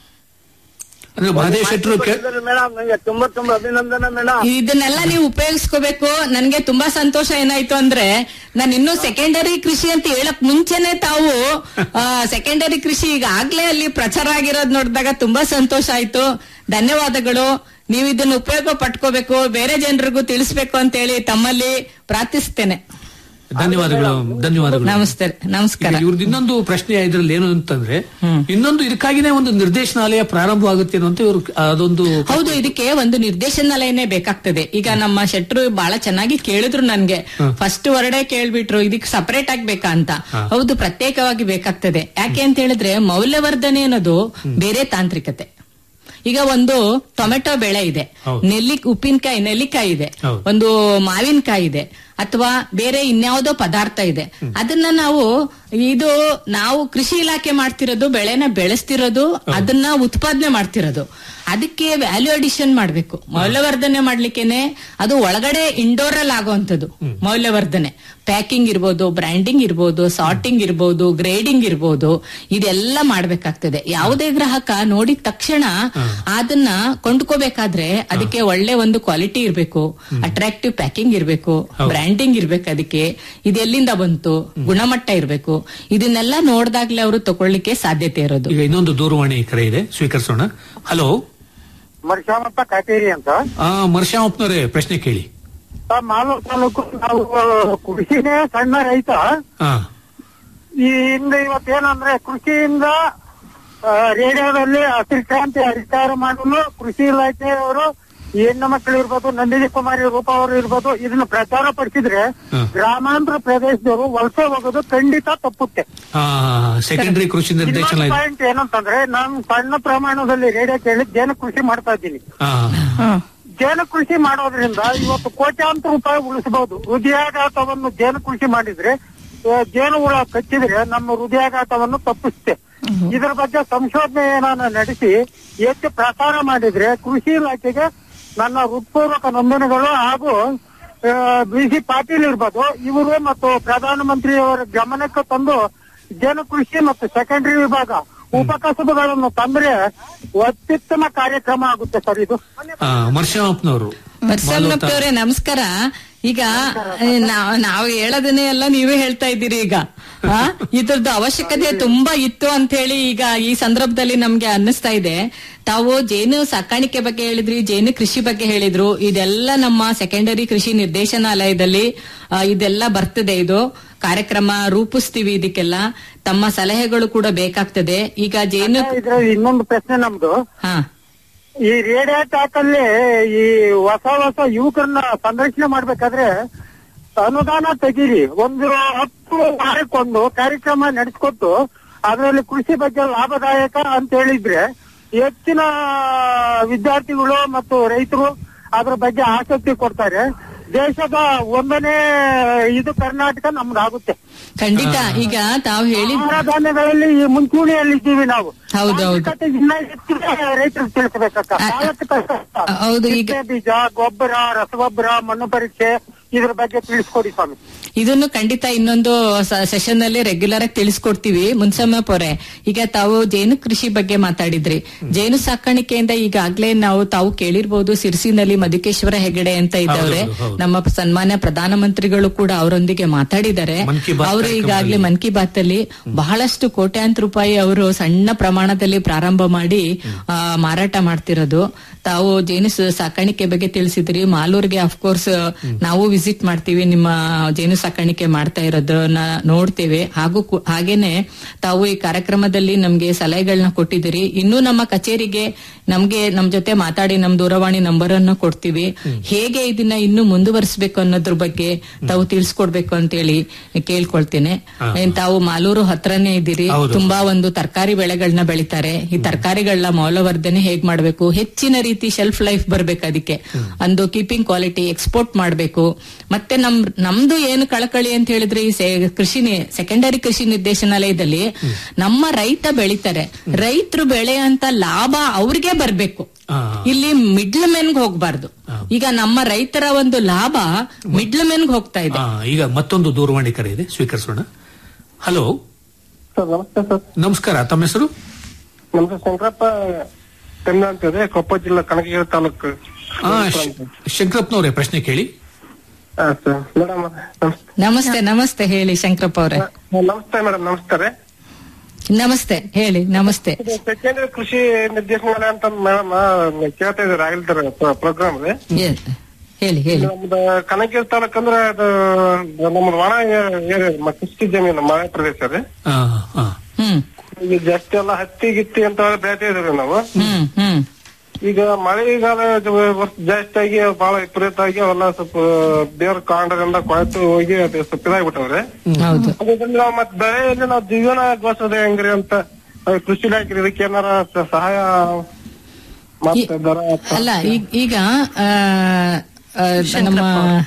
ಅಂದ್ರೆ ಮಹದೇವ್ ಶೆಟ್ರು ಕೇ- ಮೇಡಮ್ ನಂಗೆ ತುಂಬಾ ತುಂಬಾ ಅಭಿನಂದನೆ ಮೇಡಮ್ ಇದನ್ನೆಲ್ಲ ನೀವು ಉಪಯೋಗಿಸ್ಕೋಬೇಕು ನನ್ಗೆ ತುಂಬಾ ಸಂತೋಷ ಏನಾಯ್ತು ಅಂದ್ರೆ ನಾನು ಇನ್ನು ಸೆಕೆಂಡರಿ ಕೃಷಿ ಅಂತ ಹೇಳಕ್ ಮುಂಚೆನೆ ತಾವು ಸೆಕೆಂಡರಿ ಕೃಷಿ ಈಗ ಆಗ್ಲೇ ಅಲ್ಲಿ ಪ್ರಚಾರ ಆಗಿರೋದ್ ನೋಡಿದಾಗ ತುಂಬಾ ಸಂತೋಷ ಆಯ್ತು ಧನ್ಯವಾದಗಳು ನೀವು ಇದನ್ನ ಉಪಯೋಗ ಪಟ್ಕೋಬೇಕು ಬೇರೆ ಜನರಿಗೂ ತಿಳಿಸ್ಬೇಕು ಅಂತ ಹೇಳಿ ತಮ್ಮಲ್ಲಿ ಪ್ರಾರ್ಥಿಸ್ತೇನೆ ಧನ್ಯವಾದಗಳು ಧನ್ಯವಾದಗಳು ನಮಸ್ತೆ ನಮಸ್ಕಾರ ಈಗ ಇವ್ರದ್ದು ಇನ್ನೊಂದು ಪ್ರಶ್ನೆ ಇದ್ರಲ್ಲಿ ಏನು ಅಂತಂದ್ರೆ ಇನ್ನೊಂದು ಇದಕ್ಕಾಗಿನೇ ಒಂದು ನಿರ್ದೇಶನಾಲಯ ಪ್ರಾರಂಭವಾಗುತ್ತೆ ಅಂತ ಇವರು ಅದೊಂದು ಹೌದು ಇದಕ್ಕೆ ಒಂದು ನಿರ್ದೇಶನಾಲಯನೇ ಬೇಕಾಗ್ತದೆ ಈಗ ನಮ್ಮ ಶೆಟ್ರು ಬಹಳ ಚೆನ್ನಾಗಿ ಕೇಳಿದ್ರು ನನ್ಗೆ ಫಸ್ಟ್ ವರ್ಡೇ ಕೇಳ್ಬಿಟ್ರು ಇದಕ್ಕೆ ಸಪರೇಟ್ ಆಗಿ ಬೇಕಾ ಅಂತ ಹೌದು ಪ್ರತ್ಯೇಕವಾಗಿ ಬೇಕಾಗ್ತದೆ ಯಾಕೆ ಅಂತ ಹೇಳಿದ್ರೆ ಮೌಲ್ಯವರ್ಧನೆ ಅನ್ನೋದು ಬೇರೆ ತಾಂತ್ರಿಕತೆ ಈಗ ಒಂದು ಟೊಮೆಟೊ ಬೆಳೆ ಇದೆ ಹೌದು. ನೆಲ್ಲಿ ಉಪ್ಪಿನಕಾಯಿ ನೆಲ್ಲಿಕಾಯಿ ಇದೆ ಹೌದು. ಒಂದು ಮಾವಿನಕಾಯಿ ಇದೆ ಅಥವಾ ಬೇರೆ ಇನ್ಯಾವುದೋ ಪದಾರ್ಥ ಇದೆ ಅದನ್ನ ನಾವು ಇದು ನಾವು ಕೃಷಿ ಇಲಾಖೆ ಮಾಡ್ತಿರೋದು ಬೆಳೆನ ಬೆಳೆಸ್ತಿರೋದು ಅದನ್ನ ಉತ್ಪಾದನೆ ಮಾಡ್ತಿರೋದು ಅದಕ್ಕೆ ವ್ಯಾಲ್ಯೂ ಅಡಿಷನ್ ಮಾಡ್ಬೇಕು ಮೌಲ್ಯವರ್ಧನೆ ಮಾಡ್ಲಿಕ್ಕೇನೆ ಅದು ಒಳಗಡೆ ಇಂಡೋರ್ ಅಲ್ಲಿ ಆಗುವಂತದ್ದು ಮೌಲ್ಯವರ್ಧನೆ ಪ್ಯಾಕಿಂಗ್ ಇರ್ಬೋದು ಬ್ರ್ಯಾಂಡಿಂಗ್ ಇರ್ಬೋದು ಸಾರ್ಟಿಂಗ್ ಇರ್ಬೋದು ಗ್ರೇಡಿಂಗ್ ಇರ್ಬೋದು ಇದೆಲ್ಲ ಮಾಡ್ಬೇಕಾಗ್ತದೆ ಯಾವುದೇ ಗ್ರಾಹಕ ನೋಡಿದ ತಕ್ಷಣ ಅದನ್ನ ಕೊಂಡ್ಕೋಬೇಕಾದ್ರೆ ಅದಕ್ಕೆ ಒಳ್ಳೆ ಒಂದು ಕ್ವಾಲಿಟಿ ಇರ್ಬೇಕು ಅಟ್ರಾಕ್ಟಿವ್ ಪ್ಯಾಕಿಂಗ್ ಇರ್ಬೇಕು ಬ್ರ್ಯಾಂಡಿಂಗ್ ಇರ್ಬೇಕು ಅದಕ್ಕೆ ಇದೆಲ್ಲಿಂದ ಬಂತು ಗುಣಮಟ್ಟ ಇರ್ಬೇಕು ಇದನ್ನೆಲ್ಲ ನೋಡ್ದಾಗ್ಲೇ ಅವರು ತಗೊಳ್ಳಿಕ್ಕೆ ಸಾಧ್ಯತೆ ಇರೋದು ಈಗ ಇನ್ನೊಂದು ದೂರವಾಣಿ ಕರೆ ಇದೆ ಸ್ವೀಕರಿಸೋಣ ಹಲೋ ಮರ್ಶಾಮಪ್ಪ ಕಾಟೇರಿ ಅಂತ ಆ ಮರ್ಷಾಮಪ್ಪನವರೇ ಪ್ರಶ್ನೆ ಕೇಳಿ ಮಾಲೂರು ತಾಲೂಕು ನಾವು ಕೃಷಿನೇ ಸಣ್ಣ ರೈತ ಹಾ ಈ ಹಿಂದೆ ಇವತ್ತೇನಂದ್ರೆ ಕೃಷಿಯಿಂದ ಆ, ರೇಡಿಯೋದಲ್ಲಿ ಹಸಿರು ಕ್ರಾಂತಿ ಅಧಿಕಾರ ಮಾಡಲು ಕೃಷಿ ಇಲಾಖೆಯವರು ಈ ಹೆಣ್ಣು ಮಕ್ಕಳು ಇರ್ಬೋದು ನಂದಿನಿ ಕುಮಾರಿ ರೂಪ ಅವರು ಇರ್ಬೋದು ಇದನ್ನ ಪ್ರಚಾರ ಪಡಿಸಿದ್ರೆ ಹ್ಮ್. ಗ್ರಾಮಾಂತರ ಪ್ರದೇಶದವರು ವಲಸೆ ಹೋಗೋದು ಖಂಡಿತ ತಪ್ಪುತ್ತೆ ಸೆಕೆಂಡರಿ ಕೃಷಿ ನಿರ್ದೇಶನಾಲಯ ಪಾಯಿಂಟ್ ಏನಂತಂದ್ರೆ ನಾನು ಸಣ್ಣ ಪ್ರಮಾಣದಲ್ಲಿ ರೇಡಿಯೋ ಕೇಳಿ ಜೇನು ಕೃಷಿ ಮಾಡ್ತಾ ಇದ್ದೀನಿ ಹಾ ಹ್ಮ್ ಜೇನು ಕೃಷಿ ಮಾಡೋದ್ರಿಂದ ಇವತ್ತು ಕೋಟ್ಯಾಂತರ ರೂಪಾಯಿ ಉಳಿಸಬಹುದು ಹೃದಯಾಘಾತವನ್ನು ಜೇನು ಕೃಷಿ ಮಾಡಿದ್ರೆ ಆ, ಜೇನು ಹುಳ ಕಚ್ಚಿದ್ರೆ ನಮ್ಮ ಹೃದಯಾಘಾತವನ್ನು ತಪ್ಪಿಸುತ್ತೆ ಇದರ ಬಗ್ಗೆ ಸಂಶೋಧನೆಯನ್ನ ನಡೆಸಿ ಹೆಚ್ಚು ಪ್ರಸಾರ ಮಾಡಿದ್ರೆ ಕೃಷಿ ಇಲಾಖೆಗೆ ನನ್ನ ಹೃತ್ಪೂರ್ವಕ ನೊಂದಣಿಗಳು ಹಾಗೂ ಬಿ ಸಿ ಪಾಟೀಲ್ ಇರ್ಬೋದು ಇವರು ಮತ್ತು ಪ್ರಧಾನಮಂತ್ರಿಯವರ ಗಮನಕ್ಕೆ ತಂದು ಜೇನು ಕೃಷಿ ಮತ್ತು ಸೆಕೆಂಡರಿ ವಿಭಾಗ ಉಪಕಸಬುಗಳನ್ನು ತಂದ್ರೆ ಅತ್ಯುತ್ತಮ ಕಾರ್ಯಕ್ರಮ ಆಗುತ್ತೆ ಸರ್ ಇದು ಮರ್ಷಾಪ್ನವರು ಬರ್ಸಮ್ಮನಪ್ಪವ್ರೆ ನಮಸ್ಕಾರ ಈಗ ಏ, ನಾವ್ ನಾವು ಹೇಳೋದನ್ನೇ ಎಲ್ಲ ನೀವೇ ಹೇಳ್ತಾ ಇದ್ದೀರಿ ಈಗ ಆ, ಇದ್ರದ್ದು ಅವಶ್ಯಕತೆ ತುಂಬಾ ಇತ್ತು ಅಂತ ಹೇಳಿ ಈಗ ಈ ಸಂದರ್ಭದಲ್ಲಿ ನಮ್ಗೆ ಅನ್ನಿಸ್ತಾ ಇದೆ ತಾವು ಜೇನು ಸಾಕಾಣಿಕೆ ಬಗ್ಗೆ ಹೇಳಿದ್ರಿ ಜೇನು ಕೃಷಿ ಬಗ್ಗೆ ಹೇಳಿದ್ರು ಇದೆಲ್ಲ ನಮ್ಮ ಸೆಕೆಂಡರಿ ಕೃಷಿ ನಿರ್ದೇಶನಾಲಯದಲ್ಲಿ ಆ, ಇದೆಲ್ಲ ಬರ್ತದೆ ಇದು ಕಾರ್ಯಕ್ರಮ ರೂಪಿಸ್ತೀವಿ ಇದಕ್ಕೆಲ್ಲ ತಮ್ಮ ಸಲಹೆಗಳು ಕೂಡ ಬೇಕಾಗ್ತದೆ ಈಗ ಜೇನು ಇದ್ರ ಇನ್ನೊಂದು ಪ್ರಶ್ನೆ ನಮ್ದು ಹಾ ಈ ರೇಡಿಯೋ ಟಾಕ್ ಅಲ್ಲಿ ಈ ಹೊಸ ಹೊಸ ಯುವಕರನ್ನ ಸಂರಕ್ಷಣೆ ಮಾಡ್ಬೇಕಾದ್ರೆ ಅನುದಾನ ತೆಗೀರಿ ಒಂದು ಹತ್ತು ವಾರಕ್ಕೊಂದು ಕಾರ್ಯಕ್ರಮ ನಡೆಸ್ಕೊಟ್ಟು ಅದರಲ್ಲಿ ಕೃಷಿ ಬಗ್ಗೆ ಲಾಭದಾಯಕ ಅಂತ ಹೇಳಿದ್ರೆ ಹೆಚ್ಚಿನ ವಿದ್ಯಾರ್ಥಿಗಳು ಮತ್ತು ರೈತರು ಅದ್ರ ಬಗ್ಗೆ ಆಸಕ್ತಿ ಕೊಡ್ತಾರೆ ದೇಶದ ಒಂದನೇ ಇದು ಕರ್ನಾಟಕ ನಮ್ದಾಗುತ್ತೆ ಖಂಡಿತ ಈಗ ತಾವು ಹೇಳಿ ಆಹಾರ ಧಾನ್ಯಗಳಲ್ಲಿ ಈ ಮುಂಚೂಣಿಯಲ್ಲಿದ್ದೀವಿ ನಾವು ಹೌದು, ಹೌದು. ತಾಂತ್ರಿಕತೆ ಇನ್ನ ಹೆಚ್ಚಿಗೆ ರೈತರಿಗೆ ತಿಳಿಸಬೇಕಕ್ಕ ಆ, ಕಾಲಕ್ಕೆ ಕಷ್ಟ. ಹೌದು, ಈಗ- ಬಿತ್ತನೆ ಬೀಜ ಗೊಬ್ಬರ ರಸಗೊಬ್ಬರ ಮಣ್ಣು ಪರೀಕ್ಷೆ ಇದ್ರ ಬಗ್ಗೆ ತಿಳಿಸ್ಕೊಡಿ ಸ್ವಾಮಿ ಇದನ್ನು ಖಂಡಿತ ಇನ್ನೊಂದು ಸೆಷನ್ ನಲ್ಲಿ ರೆಗ್ಯುಲರ್ ಆಗಿ ತಿಳಿಸ್ಕೊಡ್ತೀವಿ ಮುನ್ಸಮ್ಮ ಪೊರೆ ಈಗ ತಾವು ಜೇನು ಕೃಷಿ ಬಗ್ಗೆ ಮಾತಾಡಿದ್ರಿ ಜೇನು ಸಾಕಾಣಿಕೆಯಿಂದ ಈಗಾಗ್ಲೇ ನಾವು ತಾವು ಕೇಳಿರ್ಬೋದು ಸಿರ್ಸಿನಲ್ಲಿ ಮಧುಕೇಶ್ವರ ಹೆಗಡೆ ಅಂತ ಇದ್ದವ್ರೆ ಹೌದು, ಹೌದು. ನಮ್ಮ ಸನ್ಮಾನ್ಯ ಪ್ರಧಾನಮಂತ್ರಿಗಳು ಕೂಡ ಅವರೊಂದಿಗೆ ಮಾತಾಡಿದ್ದಾರೆ ಮನ್ ಕಿ ಬಾತ್ ಅವರು ಈಗಾಗ್ಲೇ ಕಾರ್ಯಕ್ರಮದಲ್ಲಿ. ಮನ್ ಕಿ ಬಾತ್ ಅಲ್ಲಿ ಬಹಳಷ್ಟು ಕೋಟ್ಯಾಂತರ ರೂಪಾಯಿ ಅವರು ಸಣ್ಣ ಪ್ರಮಾಣದಲ್ಲಿ ಪ್ರಾರಂಭ ಮಾಡಿ ಆ, ಮಾರಾಟ ಮಾಡ್ತಿರೋದು ತಾವು ಜೇನು ಸ- ಸಾಕಾಣಿಕೆ ಬಗ್ಗೆ ತಿಳಿಸಿದ್ರಿ ಮಾಲೂರ್ಗೆ ಅಫ್ಕೋರ್ಸ್ ನಾವು ವಿಸಿಟ್ ಮಾಡ್ತೀವಿ ನಿಮ್ಮ ಜೇನು ಸಾಕಾಣಿಕೆ ಮಾಡ್ತಾ ಇರೋದನ್ನ ನೋಡ್ತೇವೆ ಹಾಗೂ ಕು- ಹಾಗೇನೆ ತಾವು ಈ ಕಾರ್ಯಕ್ರಮದಲ್ಲಿ ನಮ್ಗೆ ಸಲಹೆಗಳನ್ನ ಕೊಟ್ಟಿದ್ದೀರಿ ಇನ್ನೂ ನಮ್ಮ ಕಚೇರಿಗೆ ನಮ್ಗೆ ನಮ್ ಜೊತೆ ಮಾತಾಡಿ ನಮ್ ದೂರವಾಣಿ ನಂಬರ್ ಅನ್ನು ಕೊಡ್ತೀವಿ ಹೇಗೆ ಇದನ್ನ ಇನ್ನೂ ಮುಂದುವರಿಸಬೇಕು ಅನ್ನೋದ್ರ ಬಗ್ಗೆ ತಾವು ತಿಳಿಸ್ಕೊಡ್ಬೇಕು ಅಂತೇಳಿ ಕೇಳ್ಕೊಳ್ತೇನೆ ಏನ್ ತಾವು ಮಾಲೂರು ಹತ್ರನೇ ಇದ್ದೀರಿ ಹೌದು. ತುಂಬಾ ಒಂದು ತರಕಾರಿ ಬೆಳೆಗಳನ್ನ ಬೆಳಿತಾರೆ ಈ ತರಕಾರಿಗಳನ್ನ ಮೌಲ್ಯವರ್ಧನೆ ಹೇಗ್ ಮಾಡ್ಬೇಕು ಹೆಚ್ಚಿನ ರೀತಿ ಶೆಲ್ಫ್ ಲೈಫ್ ಬರ್ಬೇಕು ಅದಕ್ಕೆ ಒಂದು ಕೀಪಿಂಗ್ ಕ್ವಾಲಿಟಿ ಎಕ್ಸ್ಪೋರ್ಟ್ ಮಾಡ್ಬೇಕು ಮತ್ತೆ ನಮ್ ನಮ್ದು ಏನು ಕಳಕಳಿ ಅಂತ ಹೇಳಿದ್ರೆ ಈ ಸೆ- ಕೃಷಿ ಸೆಕೆಂಡರಿ ಕೃಷಿ ನಿರ್ದೇಶನಾಲಯದಲ್ಲಿ ನಮ್ಮ ರೈತ ಬೆಳಿತಾರೆ ರೈತರು ಬೆಳೆಯಂತ ಲಾಭ ಅವ್ರಿಗೆ ಬರ್ಬೇಕು ಆ. ಇಲ್ಲಿ ಮಿಡ್ಲ್ ಮೆನ್ಗ್ ಹೋಗ್ಬಾರ್ದು ಈಗ ನಮ್ಮ ರೈತರ ಒಂದು ಲಾಭ ಮಿಡ್ಲ್ ಮೆನ್ಗ್ ಹೋಗ್ತಾ ಇದೆ ಆ, ಈಗ ಮತ್ತೊಂದು ದೂರವಾಣಿ ಕರೆ ಇದೆ ಸ್ವೀಕರಿಸೋಣ ಹಲೋ ಸರ್ ನಮಸ್ತೆ ಸರ್ ನಮಸ್ಕಾರ ತಮ್ಮ ಹೆಸರು ನಮ್ದು ಶಂಕರಪ್ಪ ತೆನ್ನ ಅಂತಿದೆ ಕೊಪ್ಪ ಜಿಲ್ಲಾ ಕನಕಗಿರಿ ತಾಲೂಕು ಆ, ಶ- ಶಂಕರಪ್ಪನವರೇ ಪ್ರಶ್ನೆ ಕೇಳಿ ಹಾ, ಸರ್ ಮೇಡಮ್ ನಮಸ್ತೆ ನಮಸ್ತೆ ನಮಸ್ತೆ ಹೇಳಿ ಶಂಕರಪ್ಪ ಅವ್ರೆ ನಮಸ್ತೆ ಮೇಡಮ್ ನಮಸ್ಕಾರ ನಮಸ್ತೆ ಹೇಳಿ ನಮಸ್ತೆ ಸೆಕೆಂಡರಿ ಕೃಷಿ ನಿರ್ದೇಶನಾಲಯ ಅಂತ ಮೇಡಮ್ ಕೇಳ್ತಾ ಇದ್ದಾರೆ ಆಗಿಲ್ತಾರೆ ಪ್ರೋಗ್ರಾಮ್ ರೀ ಎ- ಹೇಳಿ ಹೇಳಿ ನಮ್ದು ಕನಕಗಿರಿ ತಾಲೂಕ್ ಅಂದ್ರೆ ಅದು ನಮ್ದು ಒಣ ಏರಿಯಾ ಮ- ಕೃಷಿ ಜಮೀನು ಮಳೆ ಪ್ರದೇಶ ರೀ ಆ, ಆ. ಹ್ಮ್ ಈಗ ಜಾಸ್ತಿ ಎಲ್ಲ ಹತ್ತಿ ಗಿತ್ತಿ ಅಂತ ಬೆಳಿತಾ ಇದ್ರಿ ನಾವು ಹ್ಮ್ ಹ್ಮ್ ಈಗ ಮಳೆಗಾಲ ಜ- ವರ್ಷ ಜಾಸ್ತಿ ಆಗಿ ಬಹಳ ವಿಪರೀತ ಆಗಿ ಅವೆಲ್ಲ ಸ್ವಲ್ಪ ದೇವ್ರ ಕಾಂಡದಿಂದ ಕೊಳೆತು ಹೋಗಿ ಅದು ಸ್ವಲ್ಪ ಇದಾಗ್ಬಿಟ್ಟವ್ರೆ ಹೌದು ಅದರಿಂದ ನಾವು ಮತ್ತೆ ಬೆಳೆಯಲ್ಲಿ ನಾವು ಜೀವನ ಗೋಸೋದು ಹೆಂಗ್ರಿ ಅಂತ ಅದು ಕೃಷಿ ಇಲಾಖೆ ಇದಕ್ಕೆ ಏನಾರ ಸ- ಸಹಾಯ ಮಾಡ್ತಾ ಇದ್ದಾರ ಅಲ್ಲ ಈಗ- ಈಗ ಆ, ಆ, ನಮ್ಮ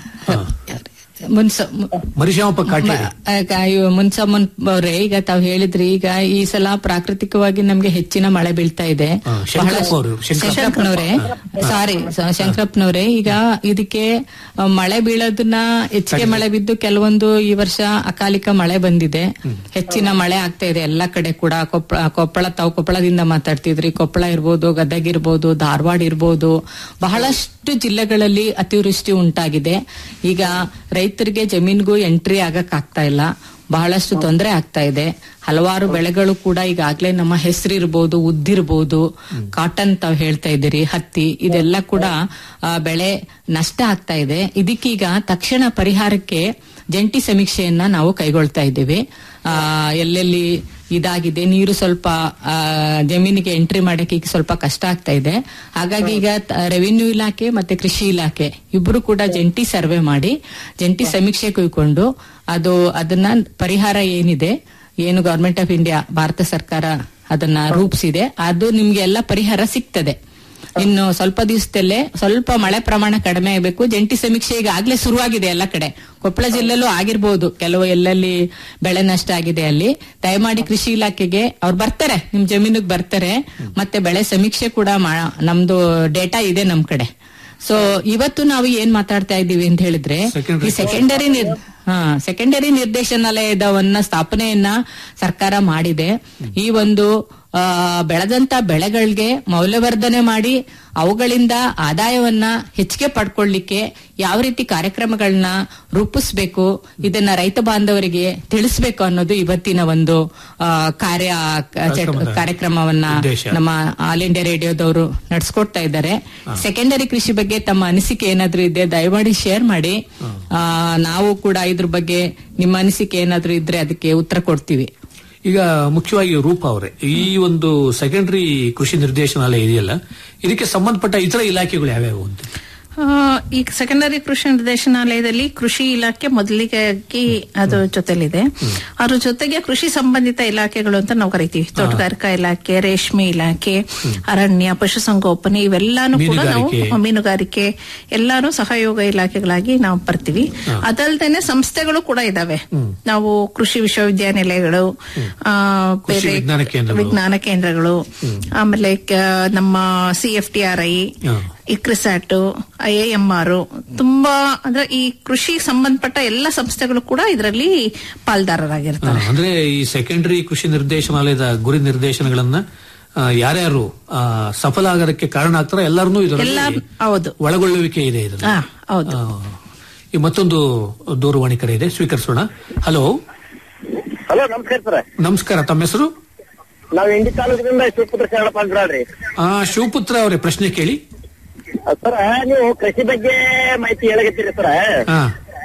ಮುನ್ಸ ಮರಿಶಾಮಪ್ಪ ಕಾಟೇರಿ ಮುನ್ಸಮ್ಮನ್ ಅವ್ರೆ ಈಗ ತಾವ್ ಹೇಳಿದ್ರಿ ಈಗ ಈ ಸಲ ಪ್ರಾಕೃತಿಕವಾಗಿ ನಮ್ಗೆ ಹೆಚ್ಚಿನ ಮಳೆ ಬೀಳ್ತಾ ಇದೆ ಹಾ, ಶಂಕರಪ್ಪ ಅವರು, ಶಂಕರಪ್ಪ. ಶಂಕರಪ್ಪನವ್ರೆ ಸಾರಿ ಶಂಕರಪ್ಪನವ್ರೆ ಈಗ ಇದಕ್ಕೆ ಆ, ಮಳೆ ಬೀಳೋದನ್ನ ಹೆಚ್ಚಿಗೆ ಮಳೆ ಬಿದ್ದು ಕೆಲವೊಂದು ಈ ವರ್ಷ ಅಕಾಲಿಕ ಮಳೆ ಬಂದಿದೆ ಹೆಚ್ಚಿನ ಮಳೆ ಆಗ್ತಾ ಇದೆ ಎಲ್ಲಾ ಕಡೆ ಕೂಡ ಕೊಪ್ಪಳ ಕೊಪ್ಪಳ ತಾವು ಕೊಪ್ಪಳದಿಂದ ಮಾತಾಡ್ತಿದ್ರಿ ಕೊಪ್ಪಳ ಇರ್ಬೋದು ಗದಗ ಇರ್ಬೋದು ಧಾರವಾಡ ಇರ್ಬೋದು ಬಹಳಷ್ಟು ಜಿಲ್ಲೆಗಳಲ್ಲಿ ಅತಿವೃಷ್ಟಿ ಉಂಟಾಗಿದೆ ಈಗ ರೈತರಿಗೆ ಜಮೀನ್ಗೂ ಎಂಟ್ರಿ ಆಗಕ್ ಆಗ್ತಾ ಇಲ್ಲ ಬಹಳಷ್ಟು ತೊಂದರೆ ಆಗ್ತಾ ಇದೆ ಹಲವಾರು ಬೆಳೆಗಳು ಕೂಡ ಈಗಾಗ್ಲೇ ನಮ್ಮ ಹೆಸರಿರ್ಬೋದು ಉದ್ದಿರ್ಬೋದು ಕಾಟನ್ ತಾವ್ ಹೇಳ್ತಾ ಇದ್ದೀರಿ ಹತ್ತಿ ಇದೆಲ್ಲ ಕೂಡ ಆ, ಬೆಳೆ ನಷ್ಟ ಆಗ್ತಾ ಇದೆ ಇದಕ್ಕೀಗ ತಕ್ಷಣ ಪರಿಹಾರಕ್ಕೆ ಜಂಟಿ ಸಮೀಕ್ಷೆಯನ್ನ ನಾವು ಕೈಗೊಳ್ತಾ ಇದ್ದೀವಿ ಆ, ಎಲ್ಲೆಲ್ಲಿ ಇದಾಗಿದೆ ನೀರು ಸ್ವಲ್ಪ ಆ, ಜಮೀನಿಗೆ ಎಂಟ್ರಿ ಮಾಡಕ್ಕೆ ಈಗ ಸ್ವಲ್ಪ ಕಷ್ಟ ಆಗ್ತಾ ಇದೆ ಹಾಗಾಗಿ ಈಗ ರೆವಿನ್ಯೂ ಇಲಾಖೆ ಮತ್ತೆ ಕೃಷಿ ಇಲಾಖೆ ಇಬ್ರು ಕೂಡ ಜಂಟಿ ಸರ್ವೆ ಮಾಡಿ ಜಂಟಿ ಸಮೀಕ್ಷೆ ಕೈಕೊಂಡು ಅದು ಅದನ್ನ ಪರಿಹಾರ ಏನಿದೆ ಏನು ಗವರ್ಮೆಂಟ್ ಆಫ್ ಇಂಡಿಯಾ ಭಾರತ ಸರ್ಕಾರ ಅದನ್ನ ರೂಪಿಸಿದೆ ಅದು ನಿಮ್ಗೆ ಎಲ್ಲ ಪರಿಹಾರ ಸಿಗ್ತದೆ ಇನ್ನು ಸ್ವಲ್ಪ ದಿವಸದಲ್ಲೇ ಸ್ವಲ್ಪ ಮಳೆ ಪ್ರಮಾಣ ಕಡಿಮೆ ಆಗಬೇಕು ಜಂಟಿ ಸಮೀಕ್ಷೆ ಈಗ ಆಗ್ಲೇ ಶುರುವಾಗಿದೆ ಎಲ್ಲ ಕಡೆ ಕೊಪ್ಪಳ ಜಿಲ್ಲೆಲೂ ಆಗಿರ್ಬೋದು ಕೆಲವು ಎಲ್ಲೆಲ್ಲಿ ಬೆಳೆ ನಷ್ಟ ಆಗಿದೆ ಅಲ್ಲಿ ದಯಮಾಡಿ ಕೃಷಿ ಇಲಾಖೆಗೆ ಅವ್ರು ಬರ್ತಾರೆ ನಿಮ್ ಜಮೀನಿಗೆ ಬರ್ತಾರೆ ಮತ್ತೆ ಬೆಳೆ ಸಮೀಕ್ಷೆ ಕೂಡ ಮಾ- ನಮ್ದು ಡೇಟಾ ಇದೆ ನಮ್ ಕಡೆ ಸೊ ಇವತ್ತು ನಾವು ಏನ್ ಮಾತಾಡ್ತಾ ಇದ್ದೀವಿ ಅಂತ ಹೇಳಿದ್ರೆ Secondary ಈ ಸೆಕೆಂಡರಿ ನಿರ್ ಹಾ ಸೆಕೆಂಡರಿ ನಿರ್ದೇಶನಾಲಯದವನ್ನ ಸ್ಥಾಪನೆಯನ್ನ ಸರ್ಕಾರ ಮಾಡಿದೆ ಈ ಒಂದು ಆ, ಬೆಳೆದಂತ ಬೆಳೆಗಳಿಗೆ ಮೌಲ್ಯವರ್ಧನೆ ಮಾಡಿ ಅವುಗಳಿಂದ ಆದಾಯವನ್ನ ಹೆಚ್ಚಿಗೆ ಪಡ್ಕೊಳ್ಳಿಕ್ಕೆ ಯಾವ ರೀತಿ ಕಾರ್ಯಕ್ರಮಗಳನ್ನ ರೂಪಿಸ್ಬೇಕು ಇದನ್ನ ರೈತ ಬಾಂಧವರಿಗೆ ತಿಳಿಸ್ಬೇಕು ಅನ್ನೋದು ಇವತ್ತಿನ ಒಂದು ಆ, ಕಾರ್ಯ ಕಾರ್ಯಕ್ರಮದ ಕಾರ್ಯಕ್ರಮವನ್ನ ಉದ್ದೇಶ. ನಮ್ಮ ಆಲ್ ಇಂಡಿಯಾ ರೇಡಿಯೋದವರು ನಡ್ಸ್ಕೊಡ್ತಾ ಇದ್ದಾರೆ ಸೆಕೆಂಡರಿ ಕೃಷಿ ಬಗ್ಗೆ ತಮ್ಮ ಅನಿಸಿಕೆ ಏನಾದ್ರೂ ಇದೆ ದಯಮಾಡಿ ಶೇರ್ ಮಾಡಿ ಆ, ನಾವು ಕೂಡ ಇದ್ರ ಬಗ್ಗೆ ನಿಮ್ಮ ಅನಿಸಿಕೆ ಏನಾದ್ರೂ ಇದ್ರೆ ಅದಕ್ಕೆ ಉತ್ತರ ಕೊಡ್ತೀವಿ ಈಗ ಮುಖ್ಯವಾಗಿ ರೂಪ ಅವರೇ ಈ ಒಂದು ಸೆಕೆಂಡರಿ ಕೃಷಿ ನಿರ್ದೇಶನಾಲಯ ಇದೆಯಲ್ಲ ಇದಕ್ಕೆ ಸಂಬಂಧಪಟ್ಟ ಇತರ ಇಲಾಖೆಗಳು ಯಾವ್ಯಾವು ಅಂತ ಆ, ಈ ಸೆಕೆಂಡರಿ ಕೃಷಿ ನಿರ್ದೇಶನಾಲಯದಲ್ಲಿ ಕೃಷಿ ಇಲಾಖೆ ಮೊದಲಿಗಾಗಿ ಅದು ಜೊತೆಲಿದೆ ಅದ್ರ ಜೊತೆಗೆ ಕೃಷಿ ಸಂಬಂಧಿತ ಇಲಾಖೆಗಳು ಅಂತ ನಾವು ಕರಿತೀವಿ ತೋಟಗಾರಿಕಾ ಇಲಾಖೆ ರೇಷ್ಮೆ ಇಲಾಖೆ ಅರಣ್ಯ ಪಶುಸಂಗೋಪನೆ ಇವೆಲ್ಲಾನು ಕೂಡ ನಾವು ಮೀನುಗಾರಿಕೆ. ಮೀನುಗಾರಿಕೆ ಎಲ್ಲಾನು ಸಹಯೋಗ ಇಲಾಖೆಗಳಾಗಿ ನಾವು ಬರ್ತೀವಿ ಅದಲ್ದೇನೆ ಸಂಸ್ಥೆಗಳು ಕೂಡ ಇದಾವೆ ನಾವು ಕೃಷಿ ವಿಶ್ವವಿದ್ಯಾನಿಲಯಗಳು ಆ, ಕೃಷಿ ಬೇರೆ ವಿಜ್ಞಾನ ಕೇಂದ್ರಗಳು. ವಿಜ್ಞಾನ ಕೇಂದ್ರಗಳು ಆಮೇಲೆ ಕ- ನಮ್ಮ C F T R I ಹಾ. ಇಕ್ರಿಸ್ಯಾಟ್ ಐ ಎಂ ಆರ್ ತುಂಬಾ ಅಂದ್ರೆ ಈ ಕೃಷಿ ಸಂಬಂಧಪಟ್ಟ ಎಲ್ಲ ಸಂಸ್ಥೆಗಳು ಕೂಡ ಇದರಲ್ಲಿ ಪಾಲ್ದಾರರಾಗಿರ್ತಾರೆ ಆ, ಅಂದ್ರೆ ಈ ಸೆಕೆಂಡರಿ ಕೃಷಿ ನಿರ್ದೇಶನಾಲಯದ ಗುರಿ ನಿರ್ದೇಶನಗಳನ್ನ ಆ, ಯಾರ್ಯಾರು ಆ, ಸಫಲ ಆಗೋದಕ್ಕೆ ಕಾರಣ ಆಗ್ತಾರೋ ಎಲ್ಲರನ್ನೂ ಎಲ್ಲ ಇದರಲ್ಲಿ ಹೌದು ಒಳಗೊಳ್ಳುವಿಕೆ ಇದೆ ಇದರಲ್ಲಿ ಹಾ ಹೌದು ಆ, ಈ ಮತ್ತೊಂದು ದೂರವಾಣಿ ಕರೆ ಇದೆ ಸ್ವೀಕರಿಸೋಣ ಹಲೋ ಹಲೋ ನಮಸ್ಕಾರ ಸರ್ ನಮಸ್ಕಾರ ತಮ್ಮ ಹೆಸರು ನಾವು ಇಂಡಿ ತಾಲೂಕಿನಿಂದ ಶಿವಪುತ್ರ ಶರಣಪ್ಪ ಅಂದ್ರಿ ಆ, ಶಿವಪುತ್ರ ಅವರೇ ಪ್ರಶ್ನೆ ಕೇಳಿ ಸರ ನೀವು ಕೃಷಿ ಬಗ್ಗೆ ಮಾಹಿತಿ ಹೇಳಕತ್ತೀರಿ ಸರ ಹಾ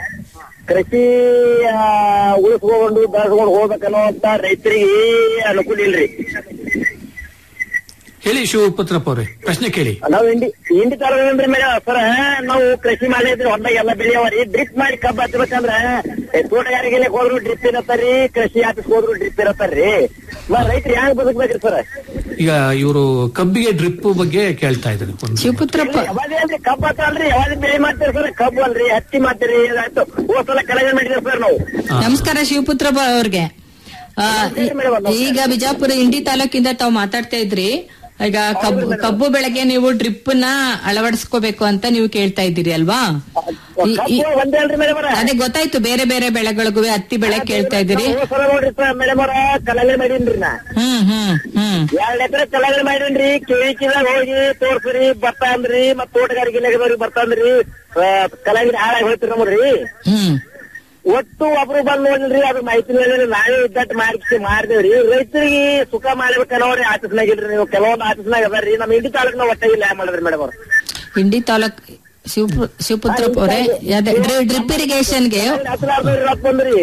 ಕೃಷಿ ಆ, ಉಳಿಸ್ಕೊಂಡು ಬೆಳೆಸ್ಕೊಂಡು ಹೋಗ್ಬೇಕನ್ನೋ ಅಂತ ರೈತರಿಗೆ ಅನುಕೂಲ ಇಲ್ರಿ ಹೇಳಿ ಶಿವಪುತ್ರಪ್ಪ ಅವರೇ ಪ್ರಶ್ನೆ ಕೇಳಿ ನಾವು ಇಂಡಿ ಇಂಡಿ ತಾಲೂಕಿನಿಂದ ಮೇಲೆ ಸರ ನಾವು ಕೃಷಿ ಮಾಡಿದ್ರಿ ಹೊಲ್ದಾಗ ಎಲ್ಲ ಬೆಳೆಯವರಿ ಡ್ರಿಪ್ ಮಾಡಿ ಕಬ್ಬು ಹಚ್ಬೇಕಂದ್ರ ಏ, ತೋಟಗಾರಿಕೆಗೆ ಹೋದ್ರು ಡ್ರಿಪ್ ಇರತ್ತಾರ್ರಿ ಕೃಷಿ ಆಫೀಸ್ ಹೋದ್ರು ಡ್ರಿಪ್ ಇರತ್ತಾರ್ರಿ ರೈತರು ಹ್ಯಾಂಗ ಬದುಕ್ಬೇಕ್ರಿ ಸರ್ ಈಗ ಇವರು ಕಬ್ಬಿಗೆ ಡ್ರಿಪ್ ಬಗ್ಗೆ ಕೇಳ್ತಾ ಇದ್ದಾರೆ ಒಂದು ಶಿವಪುತ್ರಪ್ಪ ಯಾವಾಗ ಅಲ್ರಿ ಕಬ್ಬು ಹತ್ತಲ್ರಿ ಯಾವಾಗ ಬೆಳೆ ಮಾಡ್ತೀರಿ ಸರ್ ಕಬ್ಬು ಅಲ್ರಿ ಹತ್ತಿ ಮಾಡ್ತೀರಿ ಇದಾಯ್ತು ಹೋದ್ ಸಲ ಕೆಳಗೆ ಮಾಡಿದ್ರಿ ಸರ್ ನಾವು ನಮಸ್ಕಾರ ಶಿವಪುತ್ರ ಅವ್ರಿಗೆ ಆ, ಈ- ಈಗ ಬಿಜಾಪುರ ಇಂಡಿ ತಾಲೂಕಿಂದ ತಾವು ಮಾತಾಡ್ತಾ ಇದ್ರಿ ಈಗ ಕಬ್ಬು ಕಬ್ಬು ಬೆಳೆಗೆ ನೀವು ಡ್ರಿಪ್ ನ ಅಳವಡಿಸ್ಕೋಬೇಕು ಅಂತ ನೀವು ಕೇಳ್ತಾ ಇದ್ದೀರಿ ಅಲ್ವಾ ಈ- ಈ- ಕಬ್ಬು ಒಂದೇ ಅಲ್ರಿ ಮೇಡಮ್ ಅದೇ ಗೊತ್ತಾಯ್ತು ಬೇರೆ ಬೇರೆ ಬೆಳೆಗಳಿಗೂ ಹತ್ತಿ ಬೆಳೆ ಕೇಳ್ತಾ ಇದ್ದೀರಿ ಹೋದ್ ಸಲ ನೋಡ್ರಿ ಸರ್ ಮೇಡಮ್ ಅವರ ಕಲಗಡೆ ಮಾಡೀನ್ರಿ ನಾ ಹ್ಮ್ ಹ್ಮ್ ಹ್ಮ್ ಎರಡ್ ಎಕರೆ ಕಲಗಡೆ ಮಾಡೀನ್ರಿ ಕಿವಿಕಿದಾಗ ಹೋಗಿ ತೋರ್ಸ್ರಿ ಬರ್ತಾ ಅಂದ್ರಿ ಮತ್ ತೋಟಗಾರಿಕೆ ಇಲಾಖೆದವ್ರಿಗೆ ಬರ್ತಾ ಅಂದ್ರಿ ಕಲಗಡೆ ಹಾಳಾಗಿ ಹೋಯ್ತಿರಿ ನಮ್ರಿ ಹ್ಮ್ ಒಟ್ಟು ಒಬ್ರು ಬಂದ್ ನೋಡಿಲ್ರಿ ಅದ್ರ ಮಾಹಿತಿ ಮೇಲೆ ನಾವೇ ಇದ್ದಟ್ ಮಾಡಿ ಮಾಡಿದೇವ್ರಿ ರೈತರಿಗೆ ಸುಖ ಮಾಡ್ಬೇಕನ್ನೋರಿ ಆಫೀಸ್ನಾಗ ಇಲ್ರಿ ನೀವು ಕೆಲವೊಂದು ಆಫೀಸ್ನಾಗ ಅದಾರ್ರಿ ನಮ್ಮ ಇಂಡಿ ತಾಲೂಕ್ನ ಒಟ್ಟ ಇಲ್ಲ ಮಾಡಿದ್ರಿ ಮೇಡಮ್ ಅವ್ರು ಇಂಡಿ ತಾಲೂಕ್ ಶಿವಪು ಶಿವಪುತ್ರಪ್ಪ ಅವರೇ ಡ್ರಿಪ್ ಇರಿಗೇಷನ್ಗೆ ಹತ್ತಲಾರ್ದವ್ರಿ ರೊಕ್ಕ ಬಂದ್ರಿ